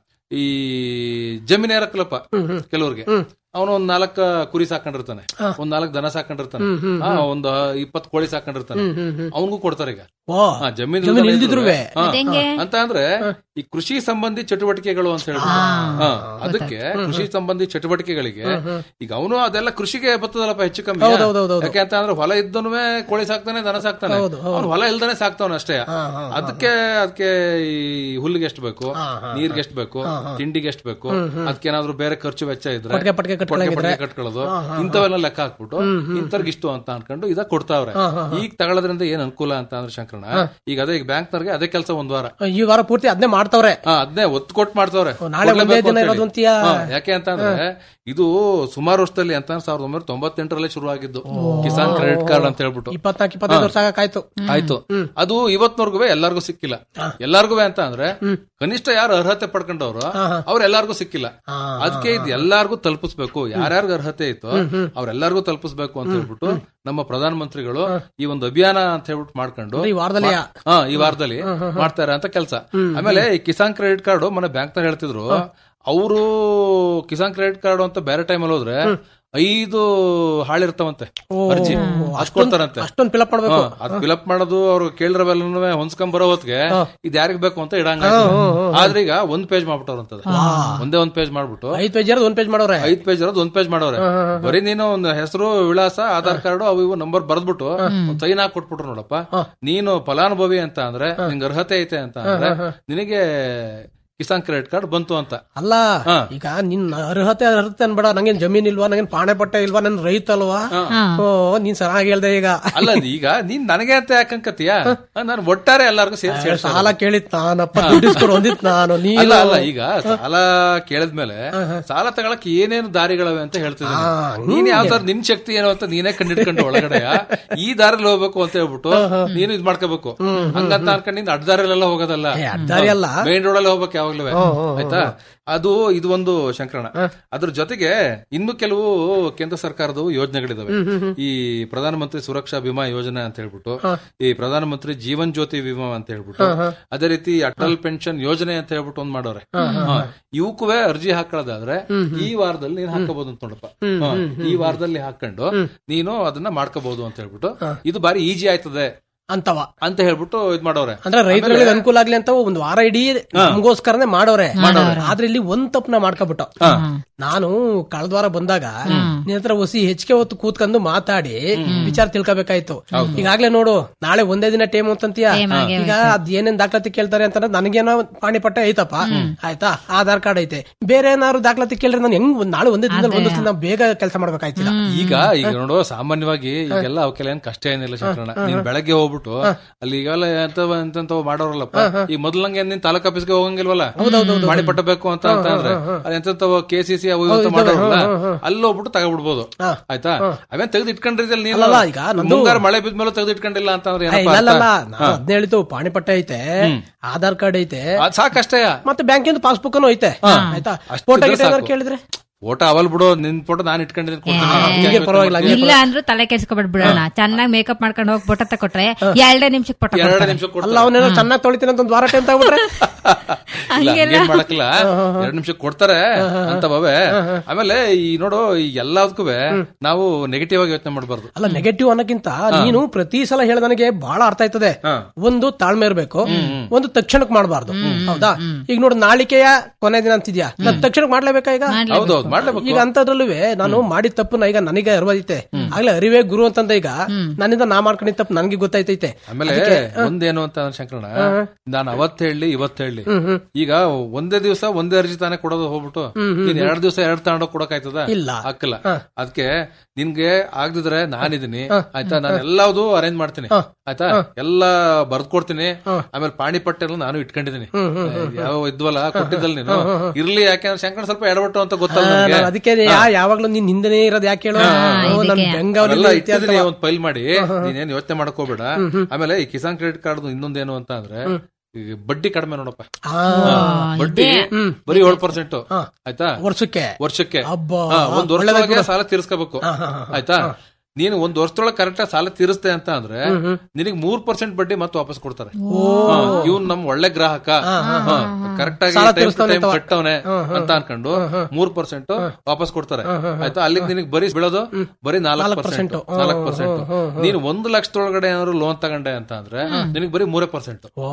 ಈ ಜಮೀನ್ ಏರಕ್ಕಲಪ್ಪ ಕೆಲವ್ರಿಗೆ ಅವನು ಒಂದ್ ನಾಲ್ಕ ಕುರಿ ಸಾಕೊಂಡಿರ್ತಾನೆ ಒಂದ್ ನಾಲ್ಕ್ ದನ ಸಾಕೊಂಡಿರ್ತಾನೆ ಆ, ಒಂದ್ ಇಪ್ಪತ್ ಕೋಳಿ ಸಾಕೊಂಡಿರ್ತಾನೆ ಅವನಿಗೂ ಕೊಡ್ತಾರೆ ಈಗ ಓ ಹಾ, ಜಮೀನ್ ಜಮೀನ್ ಇಲ್ದಲೆ ಇಲ್ದಿದ್ರುವೆ. ಇದ್ರುವೆ. ಹಾ, ಹೆಂಗೆ? ಅಂತ ಅಂದ್ರೆ ಈ ಕೃಷಿ ಸಂಬಂಧಿ ಚಟುವಟಿಕೆಗಳು ಅಂತ ಹೇಳ್ಬಿಟ್ಟು ಹಾ, ಅದಕ್ಕೆ ಕೃಷಿ ಸಂಬಂಧಿ ಚಟುವಟಿಕೆಗಳಿಗೆ ಈಗ ಅವನು ಅದೆಲ್ಲ ಕೃಷಿಗೆ ಬರ್ತದಲ್ಲಪ್ಪ ಹೆಚ್ಚು ಕಮ್ಮಿ ಹೌದೌದೌದು. ಯಾಕೆ ಅಂತ ಅಂದ್ರೆ ಹೊಲ ಇದ್ದನು ಕೋಳಿ ಸಾಕ್ತಾನೆ ದನ ಸಾಕ್ತಾನೆ ಅವ್ನು ಹೊಲ ಇಲ್ದಾನೆ ಸಾಕ್ತಾವನ ಅಷ್ಟೇ ಅದಕ್ಕೆ ಅದಕ್ಕೆ ಈ ಹುಲ್ಲಿಗೆ ಎಷ್ಟು ಬೇಕು ನೀರ್ಗೆ ಎಷ್ಟು ಬೇಕು ತಿಂಡಿಗೆ ಎಷ್ಟು ಬೇಕು ಅದಕ್ಕೇನಾದ್ರೂ ಬೇರೆ ಖರ್ಚು ವೆಚ್ಚ ಇದ್ರೆ ಪಟ್ಕೆ ಪಟ್ಕೆ ಪಟ್ಕೆ ಪಟ್ಕೆ ಕಟ್ಕೊಳ್ಳೋದು ಇಂಥವೆಲ್ಲ ಲೆಕ್ಕ ಹಾಕ್ಬಿಟ್ಟು ಇಂಥರ್ಗಿಷ್ಟು ಅಂತ ಅನ್ಕೊಂಡು ಇದ ಕೊಡ್ತಾವ್ರೆ ಈಗ ತಗೊಳ್ಳೋದ್ರಿಂದ ಏನ್ ಅನುಕೂಲ ಅಂತ ಅಂದ್ರೆ ಶಂಕರಣ ಈಗ ಅದೇ ಈಗ ಬ್ಯಾಂಕ್ನವ್ರಿಗೆ ಅದೇ ಕೆಲಸ ಒಂದ್ ವಾರ ಈ ವಾರ ಪೂರ್ತಿ ಅದನ್ನೇ ಮಾಡ್ತಾವ್ರೆ ಹಾ ಅದನ್ನೇ ಒತ್ತು ಕೊಟ್ಟು ಮಾಡ್ತಾವ್ರೆ ನಾಳೆ ಒಂದೇ ಕೊಡ್ಲೇಬೇಕು ದಿನ ಅಂತೇಳಿ. ಇರೋದು ಅಂತೀಯಾ? ಹಾ, ಯಾಕೆ ಅಂತ ಅಂದ್ರೆ ಇದು ಸುಮಾರು ವರ್ಷದಲ್ಲಿ ಅಂತ ಸಾವಿರದ ಒಂಬೈನೂರ ತೊಂಬತ್ತೆಂಟರಲ್ಲೇ ಶುರು ಆಗಿದ್ದು ಕಿಸಾನ್ ಕ್ರೆಡಿಟ್ ಕಾರ್ಡ್ ಅಂತ ಹೇಳ್ಬಿಟ್ಟು ಇಪ್ಪತ್ನಾಲ್ಕು ಇಪ್ಪತ್ತೈದು ವರ್ಷ ಆಗಕ್ಕಾಯ್ತು ಆಯ್ತು ಅದು ಇವತ್ನವರ್ಗು ಎಲ್ಲಾರ್ಗು ಸಿಕ್ಕಿಲ್ಲ ಎಲ್ಲಾರ್ಗು ಅಂತ ಅಂದ್ರೆ ಕನಿಷ್ಠ ಯಾರು ಅರ್ಹತೆ ಪಡ್ಕೊಂಡವ್ರು ಅವ್ರ ಎಲ್ಲಾರ್ಗು ಸಿಕ್ಕಿಲ್ಲ ಅದಕ್ಕೆ ಇದು ಎಲ್ಲಾರ್ಗು ತಲುಪಿಸ್ಬೇಕು ಯಾರ್ಯಾರ್ಗ ಅರ್ಹತೆ ಇತ್ತು ಅವ್ರೆಲ್ಲಾರ್ಗು ತಲುಪಿಸ್ಬೇಕು ಅಂತ ಹೇಳ್ಬಿಟ್ಟು ನಮ್ಮ ಪ್ರಧಾನ ಮಂತ್ರಿಗಳು ಈ ಒಂದು ಅಭಿಯಾನ ಅಂತ ಹೇಳ್ಬಿಟ್ಟು ಮಾಡ್ಕೊಂಡು ಈ ವಾರದಲ್ಲಿ ಹಾ ಈ ವಾರದಲ್ಲಿ ಮಾಡ್ತಾರೆ ಅಂತ ಕೆಲಸ ಆಮೇಲೆ ಈ ಕಿಸಾನ್ ಕ್ರೆಡಿಟ್ ಕಾರ್ಡ್ ಮೊನ್ನೆ ಬ್ಯಾಂಕ್ ನ ಹೇಳ್ತಿದ್ರು ಅವರು ಕಿಸಾನ್ ಕ್ರೆಡಿಟ್ ಕಾರ್ಡ್ ಅಂತ ಬೇರೆ ಟೈಮಲ್ಲಿ ಹೋದ್ರೆ ಐದು ಹಾಳಿರ್ತಾವಂತೆ ಅರ್ಜಿ ಅಷ್ಟು ಕೊಡ್ತಾರಂತೆ ಅಷ್ಟೊಂದ್ ಫಿಲಪ್ ಮಾಡ್ಬೇಕು ಹಾ, ಅದ್ ಫಿಲಪ್ ಮಾಡೋದು ಅವ್ರು ಕೇಳಿರವೆಲ್ಲನೂ ಹೊಂದ್ಕೊಂಡ್ ಬರೋ ಹೊತ್ತಿಗೆ ಇದ್ ಯಾರಿಗ್ ಬೇಕು ಅಂತ ಇಡಂಗ ಆದ್ರೆ ಈಗ ಒಂದ್ ಪೇಜ್ ಮಾಡ್ಬಿಟ್ಟವ್ರಂತದ ಒಂದೇ ಒಂದ್ ಪೇಜ್ ಮಾಡ್ಬಿಟ್ಟು ಐದ್ ಪೇಜ್ ಇರೋದು ಒಂದ್ ಪೇಜ್ ಮಾಡೋರೆ ಐದ್ ಪೇಜ್ ಇರೋದು ಒಂದ್ ಪೇಜ್ ಮಾಡೋರೆ ಬರೀ ನೀನು ಒಂದು ಹೆಸರು ವಿಳಾಸ ಆಧಾರ್ ಕಾರ್ಡ್ ಅವು ಇವು ನಂಬರ್ ಬರ್ದ್ಬಿಟ್ಟು ಒಂದ್ ಸೈನ್ ಹಾಕಿ ಕೊಟ್ಬಿಟ್ರು ನೋಡಪ್ಪ ನೀನು ಫಲಾನುಭವಿ ಅಂತ ಅಂದ್ರೆ ನಿಂಗೆ ಅರ್ಹತೆ ಐತೆ ಅಂತ ಅಂದ್ರೆ ನಿನಗೆ ಕಿಸಾನ್ ಕ್ರೆಡಿಟ್ ಕಾರ್ಡ್ ಬಂತು ಅಂತ ಅಲ್ಲ ಹಾ. ಈಗ ನಿನ್ ಅರ್ಹತೆ ಅರ್ಹತೆ ಅನ್ಬೇಡ ನಂಗೇನ್ ಜಮೀನ್ ಇಲ್ವಾ ನಂಗೇನ್ ಪಾಣೆ ಪಟ್ಟ ಇಲ್ವಾ ನನ್ ರೈತ ಅಲ್ವಾ ಓ ನೀನ್ ಚೆನ್ನಾಗಿ ಹೇಳ್ದೆ ಈಗ ಅಲ್ಲ ಈಗ ನೀನ್ ನನಗೆ ಅಂತ ಯಾಕಂಕತಿಯ ನಾನು ಒಟ್ಟಾರೆ ಎಲ್ಲಾರ್ಗು ಸೇರಿಸಿ ಸಾಲ ಕೇಳಿತ್ ನಾನಪ್ಪ ದುಡ್ಡಿಸ್ಕೊಡು ಒಂದಿತ್ ನಾನು ನೀ ಅಲ್ಲ ಅಲ್ಲ ಈಗ ಸಾಲ ಕೇಳಿದ್ಮೇಲೆ ಸಾಲ ತಗೊಳಕ್ ಏನೇನು ದಾರಿಗಳವೆ ಅಂತ ಹೇಳ್ತಿದ್ದೀನಿ ನೀನ್ ಯಾವ ತರ ನಿನ್ ಶಕ್ತಿ ಏನು ಅಂತ ನೀನೇ ಕಂಡಿಡ್ಕೊಂಡು ಒಳಗಡೆ ಈ ದಾರಿಲಿ ಹೋಗ್ಬೇಕು ಅಂತ ಹೇಳ್ಬಿಟ್ಟು ನೀನು ಇದ್ ಮಾಡ್ಕೋಬೇಕು ಹಂಗಂತ ಅನ್ಕೊಂಡು ನಿಂದ ಅಡ್ಡದಾರಿಲೆಲ್ಲ ಹೋಗೋದಲ್ಲ ದಾರಿ ಅಲ್ಲ ಮೇನ್ ರೋಡ್ ಅಲ್ಲಿ ಹೋಗ್ಬೇಕು ಯಾವಾಗ್ಲೂ ಆಯ್ತಾ ಅದು ಇದು ಒಂದು ಶಂಕರಣ ಅದ್ರ ಜೊತೆಗೆ ಇನ್ನು ಕೆಲವು ಕೇಂದ್ರ ಸರ್ಕಾರದ ಯೋಜನೆಗಳಿದಾವೆ ಈ ಪ್ರಧಾನಮಂತ್ರಿ ಸುರಕ್ಷಾ ವಿಮಾ ಯೋಜನೆ ಅಂತ ಹೇಳ್ಬಿಟ್ಟು ಈ ಪ್ರಧಾನಮಂತ್ರಿ ಜೀವನ್ ಜ್ಯೋತಿ ವಿಮಾ ಅಂತ ಹೇಳ್ಬಿಟ್ಟು ಅದೇ ರೀತಿ ಅಟಲ್ ಪೆನ್ಷನ್ ಯೋಜನೆ ಅಂತ ಹೇಳ್ಬಿಟ್ಟು ಒಂದ್ ಮಾಡೋರೆ ಹಾ. ಇವಕ್ಕೂ ಅರ್ಜಿ ಹಾಕೊಳ್ಳೋದಾದ್ರೆ ಈ ವಾರದಲ್ಲಿ ನೀನ್ ಹಾಕೋಬಹುದು ಅಂತ ನೋಡಪ್ಪ ಹಾ. ಈ ವಾರದಲ್ಲಿ ಹಾಕೊಂಡು ನೀನು ಅದನ್ನ ಮಾಡ್ಕೋಬಹುದು ಅಂತ ಹೇಳ್ಬಿಟ್ಟು ಇದು ಬಾರಿ ಈಜಿ ಆಯ್ತದೆ ಅಂತವ ಅಂತ ಹೇಳ್ಬಿಟ್ಟು ಇದ್ ಮಾಡೋರೆ ಅಂದ್ರೆ ರೈತರಿಗೆ ಅನುಕೂಲ ಆಗ್ಲಿ ಅಂತ ಒಂದ್ ವಾರ ಇಡೀ ನಮಗೋಸ್ಕರನೇ ಮಾಡೋರೆ ಆದ್ರೆ ಇಲ್ಲಿ ಒಂದ್ ತಪ್ಪನ ಮಾಡ್ಕೊಬಿಟ್ಟ ನಾನು ಕಳೆದ ವಾರ ಬಂದಾಗ ನಿನ್ ಹತ್ರ ಒಸಿ ಹೆಚ್ಚಿಗೆ ಹೊತ್ತು ಕೂತ್ಕೊಂಡು ಮಾತಾಡಿ ವಿಚಾರ ತಿಳ್ಕೊಬೇಕಾಯ್ತು ಈಗಾಗ್ಲೇ ನೋಡು ನಾಳೆ ಒಂದೇ ದಿನ ಟೈಮ್ ಅಂತಂತೀಯ ಈಗ ಅದ್ ಏನೇನ್ ದಾಖಲಾತಿ ಕೇಳ್ತಾರೆ ಅಂತಂದ್ರೆ ನನಗೇನೋ ಪಾಣಿಪಟ್ಟ ಐತಪ್ಪ ಆಯ್ತಾ ಆಧಾರ್ ಕಾರ್ಡ್ ಐತೆ ಬೇರೆ ಏನಾದ್ರು ದಾಖಲಾತಿ ಕೇಳಿದ್ರೆ ನಾನು ಹೆಂಗ್ ಒಂದ್ ನಾಳೆ ಒಂದೇ ದಿನದಲ್ಲಿ ಒಂದು ದಿನ ಬೇಗ ಕೆಲಸ ಮಾಡ್ಬೇಕಾಯ್ತಿಲ್ಲ ಈಗ ಈಗ ನೋಡು ಸಾಮಾನ್ಯವಾಗಿ ಈಗೆಲ್ಲ ಅವಕ್ಕೆಲ್ಲ ಏನ್ ಕಷ್ಟ ಏನಿಲ್ಲ ಶಂಕರಣ್ಣ ನೀನ್ ಬೆಳಗ್ಗೆ ಹೋಗ್ಬಿಟ್ಟು ಅಲ್ಲಿ ಈಗೆಲ್ಲ ಎಂತವ ಎಂತೆಂತವ ಮಾಡೋರಲ್ಲಪ್ಪ ಈ ಮೊದ್ಲಂಗೆ ನೀನ್ ತಾಲೂಕ್ ಆಫೀಸ್ಗೆ ಹೋಗಂಗಿಲ್ವಲ್ಲ ಮಾಡಿ ಪಟ್ಟಬೇಕು ಅಂತ ಅಂತ ಅಂದ್ರೆ ಅಲ್ಲಿ ಎಂತೆಂತವ ಕೆ ಸಿ ಸಿ ಅವು ಇವು ಅಂತ ಮಾಡೋರಲ್ಲ ಅಲ್ಲಿ ಹೋಗ್ಬಿಟ್ಟು ತಗೊಬಿಡ್ಬೋದು ಆಯ್ತಾ ಅವೇನ್ ತೆಗೆದು ಇಟ್ಕೊಂಡಿದ್ದಲ್ಲಿ ನೀನು ಅಲ್ಲಲ್ಲ, ಈಗ ನಂದು- ಮುಂಗಾರು ಮಳೆ ಬಿದ್ಮೇಲೆ ತೆಗೆದು ಇಟ್ಕೊಂಡಿಲ್ಲ ಅಂತ ಅಂದ್ರೆ ಏ, ಏನಪ್ಪ ಇಲ್ಲ ಅರ್ಥ? ನಾನು ಅದ್ನ ಹೇಳಿತು ಪಾಣಿಪಟ್ಟ ಐತೆ ಆಧಾರ್ ಕಾರ್ಡ್ ಐತೆ ಅದ್ ಸಾಕಷ್ಟೇಯ ಮತ್ತೆ ಬ್ಯಾಂಕಿಂದ ಪಾಸ್ಬುಕ್ ಐತೆ ಆಯ್ತಾ ಅಷ್ಟಿದ್ರೆ ಫೋಟೋ ಗಿಟ ಏನಾದ್ರು ಸಾಕು. ಕೇಳಿದ್ರೆ ಫೋಟೋ ಅವಲ್ ಬಿಡು ನಿನ್ ಫೋಟೋ ನಾನ್ ಇಟ್ಕೊಂಡಿದ್ದೀನಿ ಹಿಂಗೆ ಪರವಾಗಿಲ್ಲ, ಹಂಗೆ ಇಲ್ಲ ಅಂದ್ರೂ ತಲೆ ಕೆಡ್ಸ್ಕೊಬಿಡ್ ಬಿಡೋಣ ಚೆನ್ನಾಗಿ ಮೇಕಪ್ ಮಾಡ್ಕೊಂಡು ಹೋಗಿ ಫೋಟೋ ತಕೊಟ್ರೆ ಎರಡೇ ನಿಮಿಷಕ್ಕೆ ಫೋಟೋ ಎರಡು ನಿಮಿಷ ಅಲ್ಲ ಅವನೇನೋ ಚೆನ್ನಾಗಿ ತೊಳಿತೀನಿ ಅಂತ ಒಂದ್ ವಾರ ಟೈಮ್ ತಗೊಂಡ್ರೆ ಇಲ್ಲ ಹಂಗೇನ್ ಮಾಡಕ್ಕಿಲ್ಲ ಎರಡ್ ನಿಮಿಷ ಕೊಡ್ತಾರೆ ಅಂತ ಬಾವೆ ಆಮೇಲೆ ಈ ನೋಡು ಈ ಎಲ್ಲದಕ್ಕೂ ನಾವು ನೆಗೆಟಿವ್ ಆಗಿ ಯೋಚನೆ ಮಾಡಬಾರ್ದು ಅಲ್ಲ ನೆಗೆಟಿವ್ ಅನ್ನೋಕ್ಕಿಂತ ನೀನು ಪ್ರತಿ ಸಲ ಹೇಳ ನನಗೆ ಬಹಳ ಅರ್ಥ ಆಯ್ತದೆ ಒಂದು ತಾಳ್ಮೆ ಇರಬೇಕು ಒಂದು ತಕ್ಷಣಕ್ಕೆ ಮಾಡಬಾರ್ದು ಹೌದಾ ಈಗ ನೋಡು ನಾಳಿಕೆಯ ಕೊನೆ ದಿನ ಅಂತಿದ್ಯಾ ನಾನ್ ತಕ್ಷಣಕ್ಕೆ ಮಾಡ್ಲೇಬೇಕಾ ಈಗ ಹೌದೌದು ಮಾಡ್ಲೇಬೇಕು ಈಗ ಅಂತದ್ರಲ್ಲೂ ನಾನು ಮಾಡಿದ ತಪ್ಪು ಈಗ ನನಗೆ ಅರಿವೈತೆ ಆಗ್ಲೇ ಅರಿವೇ ಗುರು ಅಂತಂದ ಈಗ ನನ್ನಿಂದ ನಾ ಮಾಡ್ಕೊಂಡಿದ್ದ ತಪ್ಪು ನನಗೆ ಗೊತ್ತಾಯ್ತೈತೆ ಆಮೇಲೆ ಒಂದೇನು ಅಂತ ಅಂದ್ರೆ ಶಂಕರಣ್ಣ ನಾನು ಅವತ್ ಹೇಳಿ ಇವತ್ ಹೇಳಿ ಈಗ ಒಂದೇ ದಿವಸ ಒಂದೇ ಅರ್ಜಿ ತಾನೇ ಕೊಡೋದು ಹೋಗ್ಬಿಟ್ಟು ನೀನ್ ಎರಡ್ ದಿವಸ ಎರಡ್ ತಗೊಂಡೋಗ್ ಕೊಡಕ್ಕಾಯ್ತದ ಇಲ್ಲ. ಹಾಕಲ್ಲ ಅದಕ್ಕೆ ನಿನ್ಗೆ ಆಗ್ದಿದ್ರೆ ನಾನಿದೀನಿ ಆಯ್ತಾ ನಾನು ಎಲ್ಲಾವುದು ಅರೇಂಜ್ ಮಾಡ್ತೀನಿ ಆಯ್ತಾ ಎಲ್ಲಾ ಬರ್ದ್ ಕೊಡ್ತೀನಿ ಆಮೇಲೆ ಪಾಣಿಪಟ್ಟ ಎಲ್ಲ ನಾನು ಇಟ್ಕೊಂಡಿದ್ದೀನಿ ಯಾವ ಇದ್ವಲ್ಲ ಕೊಟ್ಟಿದ್ದಲ್ಲ ನೀನು ಇರ್ಲಿ ಯಾಕೆಂದ್ರೆ ಶಂಕರಣ್ಣ ಸ್ವಲ್ಪ ಎಡವಟ್ಟು ಅಂತ ಗೊತ್ತಲ್ಲ ನನಗೆ ನಾನು ಅದಕ್ಕೆ ಯಾ- ಯಾವಾಗ್ಲೂ ನೀನ್ ಹಿಂದೆನೇ ಇರೋದು ಯಾಕೆ ಹೇಳು ನನ್ ಬೆಂಗಾವಲಿ ಎಲ್ಲ ಇಟ್ಟಿದ್ದೀನಿ ಒಂದ್ ಫೈಲ್ ಮಾಡಿ ನೀನೇನ್ ಯೋಚನೆ ಮಾಡ್ಕೋಬೇಡ ಆಮೇಲೆ ಈ ಕಿಸಾನ್ ಕ್ರೆಡಿಟ್ ಕಾರ್ಡ್ ಇನ್ನೊಂದೇನು ಅಂತ ಅಂದ್ರೆ ಈ ಬಡ್ಡಿ ಕಡಿಮೆ ನೋಡಪ್ಪ ಹಾ, ಬಡ್ಡಿ ಬರೀ ಏಳು ಪರ್ಸೆಂಟ್ ಆಯ್ತಾ ವರ್ಷಕ್ಕೆ ವರ್ಷಕ್ಕೆ ಅಬ್ಬಾ. ಹಾ, ಒಂದ್ ವರ್ಷದೊಳಗೆ ಸಾಲ ತೀರಿಸ್ಕೋಬೇಕು ಆಯ್ತಾ ನೀನು ಒಂದ್ ವರ್ಷದೊಳಗೆ ಕರೆಕ್ಟ್ ಸಾಲ ತೀರಿಸ್ತೆ ಅಂತ ಅಂದ್ರೆ ನಿನಗೆ ಮೂರ್ ಪರ್ಸೆಂಟ್ ಬಡ್ಡಿ ಮತ್ತೆ ವಾಪಸ್ ಕೊಡ್ತಾರೆ ಇವ್ನ್ ನಮ್ ಒಳ್ಳೆ ಗ್ರಾಹಕ ಕರೆಕ್ಟ್ ಆಗಿ ಸಾಲ time to ತೀರಿಸ್ತಾವ್ನೆ time ಕಟ್ಟವನೆ ಅಂತ ಅನ್ಕೊಂಡು ಮೂರ್ ಪರ್ಸೆಂಟ್ ವಾಪಸ್ ಕೊಡ್ತಾರೆ ಆಯ್ತಾ ಅಲ್ಲಿಗೆ ನಿನಗೆ ಬರೀ ಬೀಳೋದು ಬರೀ ನಾಲ್ಕು ಪರ್ಸೆಂಟ್ ನಾಲ್ಕು ಪರ್ಸೆಂಟ್ ನೀನು ಒಂದು ಲಕ್ಷದೊಳಗಡೆ ಏನಾದ್ರು ಲೋನ್ ತಗೊಂಡೆ ಅಂತ ಅಂದ್ರೆ ನಿನಗೆ ಬರೀ ಮೂರೇ ಪರ್ಸೆಂಟ್ ಓ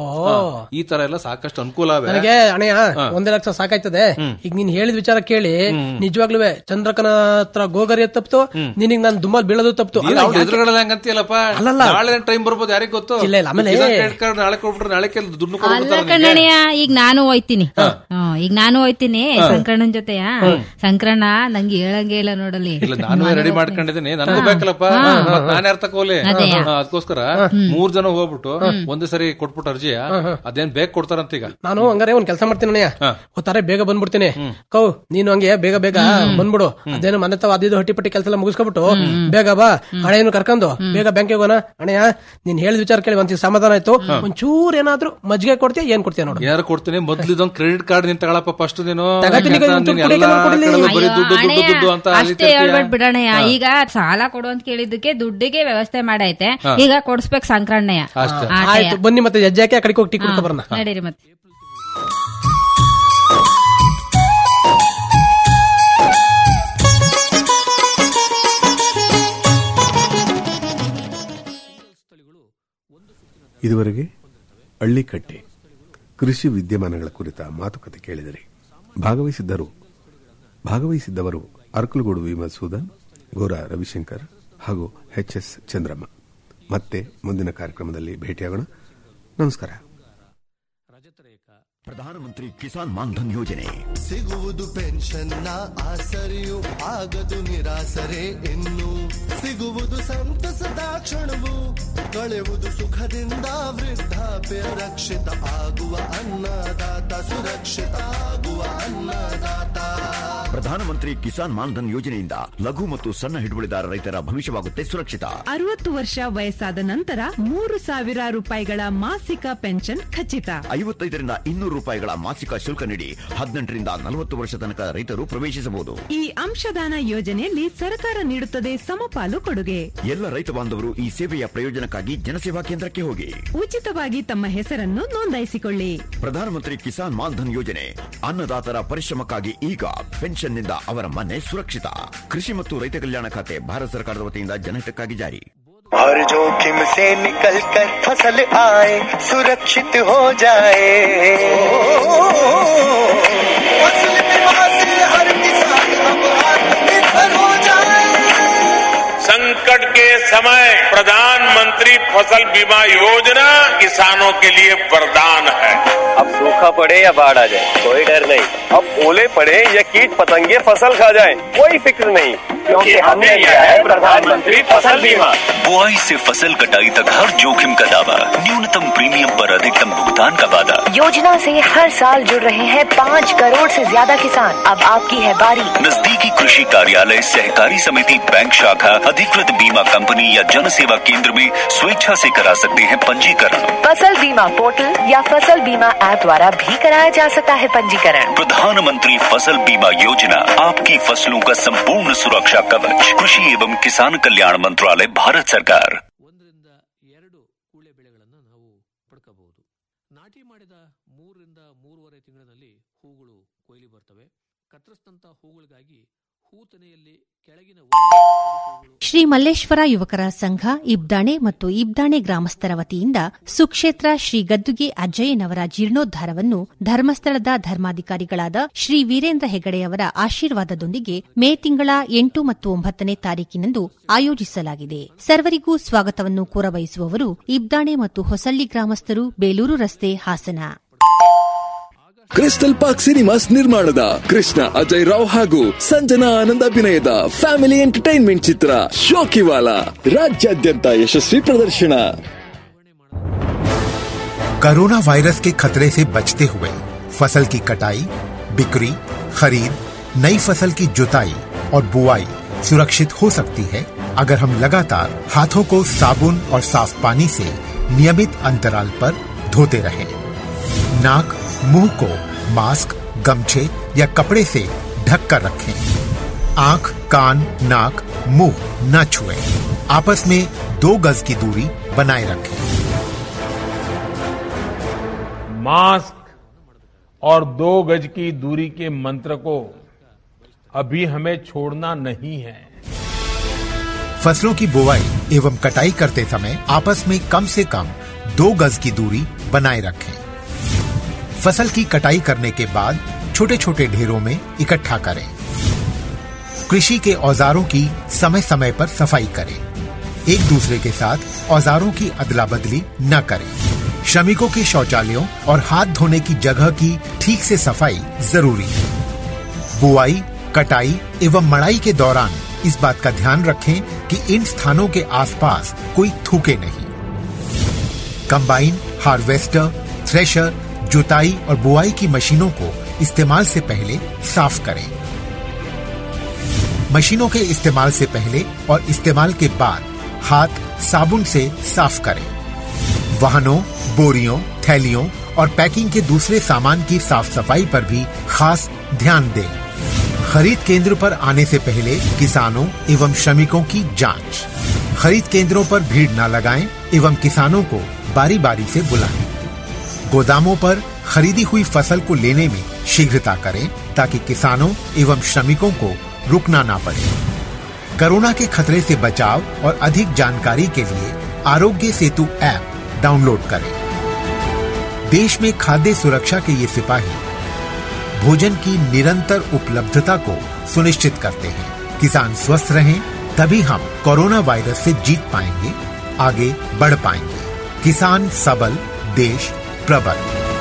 ಈ ತರ ಎಲ್ಲ ಸಾಕಷ್ಟು ಅನುಕೂಲವೇ ನನಗೆ ಅಣೆಯ ಒಂದೇ ಲಕ್ಷ ಸಾಕಾಯ್ತದೆ ಈಗ ನೀನ್ ಹೇಳಿದ ವಿಚಾರ ಕೇಳಿ ನಿಜವಾಗ್ಲೂ ಚಂದ್ರಕನ ಹತ್ರ ಗೋಗರಿ ತಪ್ತು ನಿನಗ್ ನಾನು ದುಮ್ಮಲ್ ಬೀಳೋದು ತಪ್ತು ನೀನ್ ಅವ್ನ ಎದುರುಗಡೆ ಹಂಗಂತೀಯಲ್ಲಪ್ಪ ನಾಳೆ ಟೈಮ್ ಬರ್ಬೋದು ಯಾರಿಗ್ ಗೊತ್ತು ಇಲ್ಲ, ಇಲ್ಲ, ಆಮೇಲೆ- ಕ್ರೆಡಿಟ್ ಕಾರ್ಡ್ ನಾಳೆ ಕೊಟ್ಬಿಟ್ರೆ ನಾಳೆ ಕೆಲ ದುಡ್ಡು ಅಲ್ಲ ಕೊಡ್ಬಿಡ್ತಾರೆ ಕಣ್ಣಯ್ಯ ಈಗ ನಾನು ಹೋಯ್ತೀನಿ ಹ್ಮ್, ಈಗ ನಾನು ಹೋಯ್ತೀನಿ ಸಂಕ್ರಣ್ಣನ್ ಜೊತೆಯ ಸಂಕ್ರಣ್ಣ ನಂಗೆ ಹೇಳಂಗೆ ಇಲ್ಲ ನೋಡಲಿ ಇಲ್ಲ ನಾನು ರೆಡಿ ಮಾಡ್ಕೊಂಡಿದ್ದೀನಿ ನನಗೂ ಬೇಕಲ್ಲಪ್ಪ ಮತ್ತ್ ನಾನ್ ಯಾರ ತಕೋಲಿ ಅದಕ್ಕೋಸ್ಕರ ಮೂರ್ ಜನ ಹೋಗ್ಬಿಟ್ಟು ಒಂದೇ ಸರಿ ಕೊಟ್ಬಿಟ್ಟು ಅರ್ಜಿಯ ಅದೇನ್ ಬೇಗ ಕೊಡ್ತಾರಂತ ಈಗ ನಾನು ಹಂಗಾರೆ ಒಂದ್ ಕೆಲಸ ಮಾಡ್ತೀನಿ ಅಣ್ಣಯ್ಯ ಹೋತಾರೆ ಬೇಗ ಬಂದ್ಬಿಡ್ತೀನಿ ಕೌ ನೀನು ಹಂಗೆ ಬೇಗ ಬೇಗ ಬಂದ್ಬಿಡು ಅದೇನು ಮನೆ ತಾವ ಅದಿದ್ದು ಹಟ್ಟಿ ಪಟ್ಟಿ ಕೆಲಸ ಎಲ್ಲ ಮುಗಿಸ್ಕೊಬಿಟ್ಟು ಬೇಗ ಬಾ ಹಣೆಯನ್ನು ಕರ್ಕೊಂಡು ಬೇಗ ಬ್ಯಾಂಕಿಗೆ ಹೋಗೋಣ ಅಣ್ಣಯ್ಯ ನೀನ್ ಹೇಳಿದ ವಿಚಾರ ಕೇಳಿ ಒಂದ್ ಸಮಾಧಾನ ಆಯ್ತು ಒಂಚೂರ್ ಏನಾದ್ರು ಮಜ್ಜಿಗೆ ಕೊಡ್ತೀಯ ಏನ್ ಕೊಡ್ತೀಯ ನೋಡು ಯಾರು ಕೊಡ್ತೀನಿ ಮೊದ್ಲು ಇದೊಂದು ಕ್ರೆಡಿಟ್ ಕಾರ್ಡ್ ನೀನ್ ತಗೊಳಪ್ಪ ಫಸ್ಟ್ ನೀನು ತಗತೀನಿ ಈಗ ಯಾಕಂದ್ರೆ ದುಡ್ಡು ನೀನ್ ಕೊಡಕ್ಕೆ ಎಲ್ಲಾ ನಾನು ಕೊಡ್ಲಿಲ್ಲ. ಕಡೆಗೂ ಬರೀ ದುಡ್ಡು ದುಡ್ಡು ಅಣ್ಣಯ್ಯ, ದುಡ್ಡು ಅಂತ ಅಷ್ಟೇ ಅಲಿತಿರ್ತೀಯ. ಹೇಳ್ಬಿಟ್ ಬಿಡಣ್ಣಯ್ಯ ಈಗ ಸಾಲ ಕೊಡು ಅಂತ ಕೇಳಿದ್ದಕ್ಕೆ ದುಡ್ಡಿಗೆ ವ್ಯವಸ್ಥೆ ಮಾಡೈತೆ ಈಗ ಕೊಡ್ಸ್ಬೇಕು ಸಂಕ್ರಣ್ಣಯ್ಯ ಅಷ್ಟೇ. ಆಟೆಯ. ಆಯ್ತು ಬನ್ನಿ ಮತ್ತೆ ಹೆಜ್ಜೆ ಹಾಕಿ ಆ ಕಡೆಗೆ ಹೋಗಿ ಟೀ ಕುಡ್ಕೊ ಬರೋಣ ನಡೀರಿ ಮತ್ತೆ ಇದುವರೆಗೆ ಹಳ್ಳಿಕಟ್ಟೆ ಕೃಷಿ ವಿದ್ಯಮಾನಗಳ ಕುರಿತ ಮಾತುಕತೆ ಕೇಳಿದರೆ ಭಾಗವಹಿಸಿದ್ದರು ಭಾಗವಹಿಸಿದ್ದವರು ಅರ್ಕಲಗೂಡು ವಿ ಮಧುಸೂದನ್ ಗೋರಾ ರವಿಶಂಕರ್ ಹಾಗೂ ಎಚ್ ಎಸ್ ಚಂದ್ರಮ್ಮ ಮತ್ತೆ ಮುಂದಿನ ಕಾರ್ಯಕ್ರಮದಲ್ಲಿ ಭೇಟಿಯಾಗೋಣ ನಮಸ್ಕಾರ ಪ್ರಧಾನಮಂತ್ರಿ ಕಿಸಾನ್ ಮಾನ್ಧನ್ ಯೋಜನೆ ಸಿಗುವುದು ಪೆನ್ಷನ್ನ ಆಸರೆಯು ಆಗದು ನಿರಾಸರೆ ಇನ್ನು ಸಿಗುವುದು ಸಂತಸದ ಕ್ಷಣವು ಕಳೆವುದು ಸುಖದಿಂದ ವೃದ್ಧಾಪ್ಯ ರಕ್ಷಿತ ಆಗುವ ಅನ್ನದಾತ ಸುರಕ್ಷಿತ ಆಗುವ ಅನ್ನದಾತ ಪ್ರಧಾನಮಂತ್ರಿ ಕಿಸಾನ್ ಮಾನ್ಧನ್ ಯೋಜನೆಯಿಂದ ಲಘು ಮತ್ತು ಸಣ್ಣ ಹಿಡುವಳಿದಾರ ರೈತರ ಭವಿಷ್ಯವಾಗುತ್ತೆ ಸುರಕ್ಷಿತ ಅರವತ್ತು ವರ್ಷ ವಯಸ್ಸಾದ ನಂತರ ಮೂರು ಸಾವಿರ ರೂಪಾಯಿಗಳ ಮಾಸಿಕ ಪೆನ್ಷನ್ ಖಚಿತ ಐವತ್ತೈದರಿಂದ ಇನ್ನೂರು ರೂಪಾಯಿಗಳ ಮಾಸಿಕ ಶುಲ್ಕ ನೀಡಿ ಹದಿನೆಂಟರಿಂದ ನಲವತ್ತು ವರ್ಷ ತನಕ ರೈತರು ಪ್ರವೇಶಿಸಬಹುದು ಈ ಅಂಶದಾನ ಯೋಜನೆಯಲ್ಲಿ ಸರ್ಕಾರ ನೀಡುತ್ತದೆ ಸಮಪಾಲು ಕೊಡುಗೆ ಎಲ್ಲ ರೈತ ಬಾಂಧವರು ಈ ಸೇವೆಯ ಪ್ರಯೋಜನಕ್ಕಾಗಿ ಜನಸೇವಾ ಕೇಂದ್ರಕ್ಕೆ ಹೋಗಿ ಉಚಿತವಾಗಿ ತಮ್ಮ ಹೆಸರನ್ನು ನೋಂದಾಯಿಸಿಕೊಳ್ಳಿ ಪ್ರಧಾನಮಂತ್ರಿ ಕಿಸಾನ್ ಮಾನ್ಧನ್ ಯೋಜನೆ ಅನ್ನದಾತರ ಪರಿಶ್ರಮಕ್ಕಾಗಿ ಈಗ ಪೆನ್ಷನ್ನಿಂದ ಅವರ ಮನೆ ಸುರಕ್ಷಿತ ಕೃಷಿ ಮತ್ತು ರೈತ ಕಲ್ಯಾಣ ಖಾತೆ ಭಾರತ ಸರ್ಕಾರದ ವತಿಯಿಂದ ಜನಹಿತಕ್ಕಾಗಿ ಜಾರಿ हर जोखिम से निकल कर फसल आए सुरक्षित हो जाए फसल बीमा से हर किसान अब आत्मनिर्भर हो जाए संकट के समय प्रधानमंत्री फसल बीमा योजना किसानों के लिए वरदान है अब सूखा पड़े या बाढ़ आ जाए कोई डर नहीं अब ओले पड़े या कीट पतंगे फसल खा जाए कोई फिक्र नहीं क्योंकि हमने लिया है प्रधानमंत्री फसल बीमा बुआई से फसल कटाई तक हर जोखिम का दावा न्यूनतम प्रीमियम पर अधिकतम भुगतान का वादा योजना से हर साल जुड़ रहे हैं पाँच करोड़ से ज्यादा किसान अब आपकी है बारी नजदीकी कृषि कार्यालय सहकारी समिति बैंक शाखा अधिकृत बीमा कंपनी या जन सेवा केंद्र में स्वेच्छा से करा सकते हैं पंजीकरण फसल बीमा पोर्टल या फसल बीमा ऐप द्वारा भी कराया जा सकता है पंजीकरण प्रधानमंत्री फसल बीमा योजना आपकी फसलों का संपूर्ण सुरक्षा कवच कृषि एवं किसान कल्याण मंत्रालय भारत सरकार ಒಂದರಿಂದ ಎರಡು ಕೂಳೆ ಬೆಳೆಗಳನ್ನು ನಾವು ಪಡ್ಕೋಬಹುದು ನಾಟಿ ಮಾಡಿದ ಮೂರರಿಂದ ಮೂರುವರೆ ತಿಂಗಳಿನಲ್ಲಿ ಹೂಗಳು ಕೊಯ್ಲಿ ಬರ್ತವೆ ಕತ್ತರಿಸಿದಂತ ಹೂಗಳಿಗಾಗಿ ಹೂತನೆಯಲ್ಲಿ ಕೆಳಗಿನ ಶ್ರೀ ಮಲ್ಲೇಶ್ವರ ಯುವಕರ ಸಂಘ ಇಬ್ದಾಣೆ ಮತ್ತು ಇಬ್ದಾಣೆ ಗ್ರಾಮಸ್ಥರ ವತಿಯಿಂದ ಸುಕ್ಷೇತ್ರ ಶ್ರೀ ಗದ್ದುಗೆ ಅಜ್ಜಯ್ಯನವರ ಜೀರ್ಣೋದ್ಧಾರವನ್ನು ಧರ್ಮಸ್ಥಳದ ಧರ್ಮಾಧಿಕಾರಿಗಳಾದ ಶ್ರೀ ವೀರೇಂದ್ರ ಹೆಗಡೆಯವರ ಆಶೀರ್ವಾದದೊಂದಿಗೆ ಮೇ ತಿಂಗಳ ಎಂಟು ಮತ್ತು ಒಂಬತ್ತನೇ ತಾರೀಕಿನಂದು ಆಯೋಜಿಸಲಾಗಿದೆ ಸರ್ವರಿಗೂ ಸ್ವಾಗತವನ್ನು ಕೋರಬಯಸುವವರು ಇಬ್ದಾಣೆ ಮತ್ತು ಹೊಸಳ್ಳಿ ಗ್ರಾಮಸ್ಥರು ಬೇಲೂರು ರಸ್ತೆ ಹಾಸನ ಕ್ರಿಸ್ಟಲ್ ಪಾರ್ಕ್ ಸಿನಿಮಾಸ್ ನಿರ್ಮಾಣದ ಕೃಷ್ಣ ಅಜಯ್ ರಾವ್ ಹಾಗೂ ಸಂಜನಾ ಆನಂದ್ ಅಭಿನಯದ ಫ್ಯಾಮಿಲಿ ಎಂಟರ್ಟೈನ್ಮೆಂಟ್ ಚಿತ್ರ ಶೋಕಿವಾಲ ರಾಜ್ಯಾದ್ಯಂತ ಯಶಸ್ವಿ ಪ್ರದರ್ಶನ कोरोना वायरस के खतरे से बचते हुए फसल की कटाई बिक्री खरीद नई फसल की जुताई और बुआई सुरक्षित हो सकती है अगर हम लगातार हाथों को साबुन और साफ पानी से नियमित अंतराल पर धोते रहें। नाक मुंह को मास्क गमछे या कपड़े से ढक कर रखें आंख कान नाक मुंह न छुएं। आपस में दो गज की दूरी बनाए रखें मास्क और दो गज की दूरी के मंत्र को अभी हमें छोड़ना नहीं है फसलों की बुवाई एवं कटाई करते समय आपस में कम से कम दो गज की दूरी बनाए रखें फसल की कटाई करने के बाद छोटे छोटे ढेरों में इकट्ठा करें कृषि के औजारों की समय समय पर सफाई करें एक दूसरे के साथ औजारों की अदला बदली न करें श्रमिकों के शौचालयों और हाथ धोने की जगह की ठीक से सफाई जरूरी है बुआई कटाई एवं मड़ाई के दौरान इस बात का ध्यान रखें कि इन स्थानों के आसपास कोई थूके नहीं कंबाइन हार्वेस्टर थ्रेशर जुताई और बुआई की मशीनों को इस्तेमाल से पहले साफ करें मशीनों के इस्तेमाल से पहले और इस्तेमाल के बाद हाथ साबुन से साफ करें वाहनों बोरियों थैलियों और पैकिंग के दूसरे सामान की साफ सफाई पर भी खास ध्यान दें खरीद केंद्र पर आने से पहले किसानों एवं श्रमिकों की जांच खरीद केंद्रों पर भीड़ न लगाएं एवं किसानों को बारी बारी से बुलाएं गोदामों पर खरीदी हुई फसल को लेने में शीघ्रता करें ताकि किसानों एवं श्रमिकों को रुकना ना पड़े कोरोना के खतरे से बचाव और अधिक जानकारी के लिए आरोग्य सेतु ऐप डाउनलोड करें देश में खाद्य सुरक्षा के ये सिपाही भोजन की निरंतर उपलब्धता को सुनिश्चित करते हैं किसान स्वस्थ रहें तभी हम कोरोना वायरस से जीत पाएंगे आगे बढ़ पाएंगे किसान सबल देश प्रबल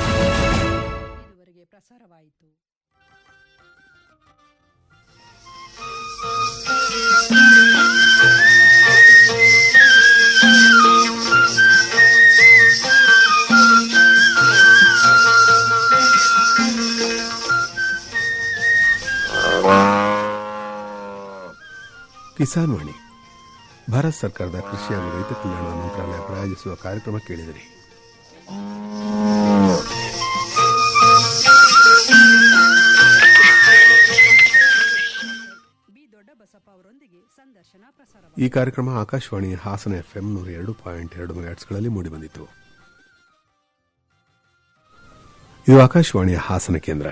ಕಿಸಾನ್ ವಾಣಿ ಭಾರತ ಸರ್ಕಾರದ ಕೃಷಿ ಹಾಗೂ ರೈತ ಕಲ್ಯಾಣ ಮಂತ್ರಾಲಯ ಪ್ರಾಯೋಜಿಸುವ ಕಾರ್ಯಕ್ರಮ ಕೇಳಿದಿರಿ ಈ ಕಾರ್ಯಕ್ರಮ ಆಕಾಶವಾಣಿ ಹಾಸನ ಎಫ್ಎಂ ನೂರ ಎರಡು ಪಾಯಿಂಟ್ ಎರಡು ಮೆಗಾಟ್ಸ್ಗಳಲ್ಲಿ ಮೂಡಿಬಂದಿತು ಇದು ಆಕಾಶವಾಣಿಯ ಹಾಸನ ಕೇಂದ್ರ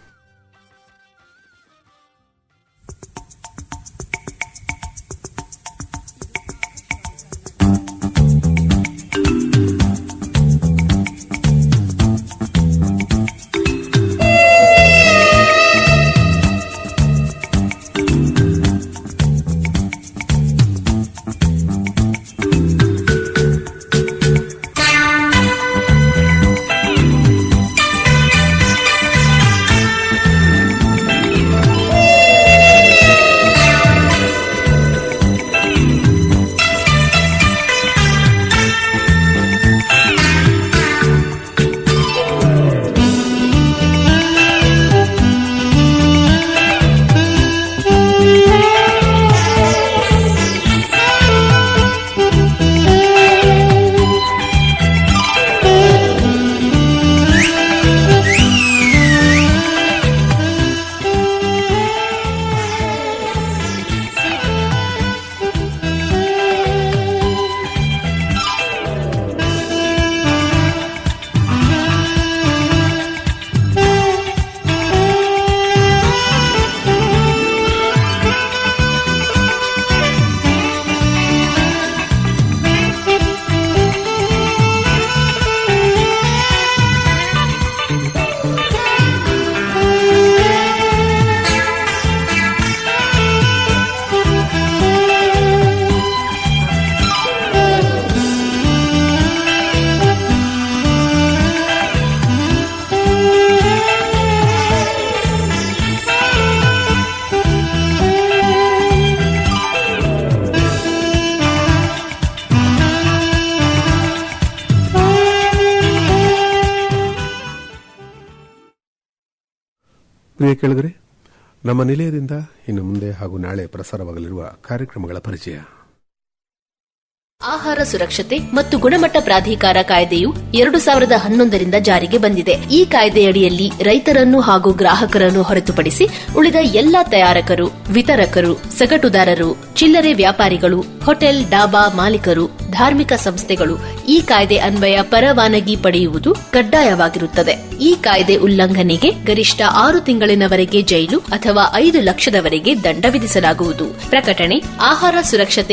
ಪ್ರಿಯ ಕೇಳಿದರೆ ನಮ್ಮ ನಿಲಯದಿಂದ ಇನ್ನು ಮುಂದೆ ಹಾಗೂ ನಾಳೆ ಪ್ರಸಾರವಾಗಲಿರುವ ಕಾರ್ಯಕ್ರಮಗಳ ಪರಿಚಯ ಆಹಾರ ಸುರಕ್ಷತೆ ಮತ್ತು ಗುಣಮಟ್ಟ ಪ್ರಾಧಿಕಾರ ಕಾಯ್ದೆಯು ಎರಡು ಸಾವಿರದ ಹನ್ನೊಂದರಿಂದ ಜಾರಿಗೆ ಬಂದಿದೆ ಈ ಕಾಯ್ದೆಯಡಿಯಲ್ಲಿ ರೈತರನ್ನು ಹಾಗೂ ಗ್ರಾಹಕರನ್ನು ಹೊರತುಪಡಿಸಿ ಉಳಿದ ಎಲ್ಲಾ ತಯಾರಕರು ವಿತರಕರು ಸಗಟುದಾರರು ಚಿಲ್ಲರೆ ವ್ಯಾಪಾರಿಗಳು ಹೋಟೆಲ್ ಡಾಬಾ ಮಾಲೀಕರು ಧಾರ್ಮಿಕ ಸಂಸ್ಥೆಗಳು ಈ ಕಾಯ್ದೆ ಅನ್ವಯ ಪರವಾನಗಿ ಪಡೆಯುವುದು ಕಡ್ಡಾಯವಾಗಿರುತ್ತದೆ ಈ ಕಾಯ್ದೆ ಉಲ್ಲಂಘನೆಗೆ ಗರಿಷ್ಠ ಆರು ತಿಂಗಳಿನವರೆಗೆ ಜೈಲು ಅಥವಾ ಐದು ಲಕ್ಷದವರೆಗೆ ದಂಡ ವಿಧಿಸಲಾಗುವುದು ಪ್ರಕಟಣೆ ಆಹಾರ ಸುರಕ್ಷತೆ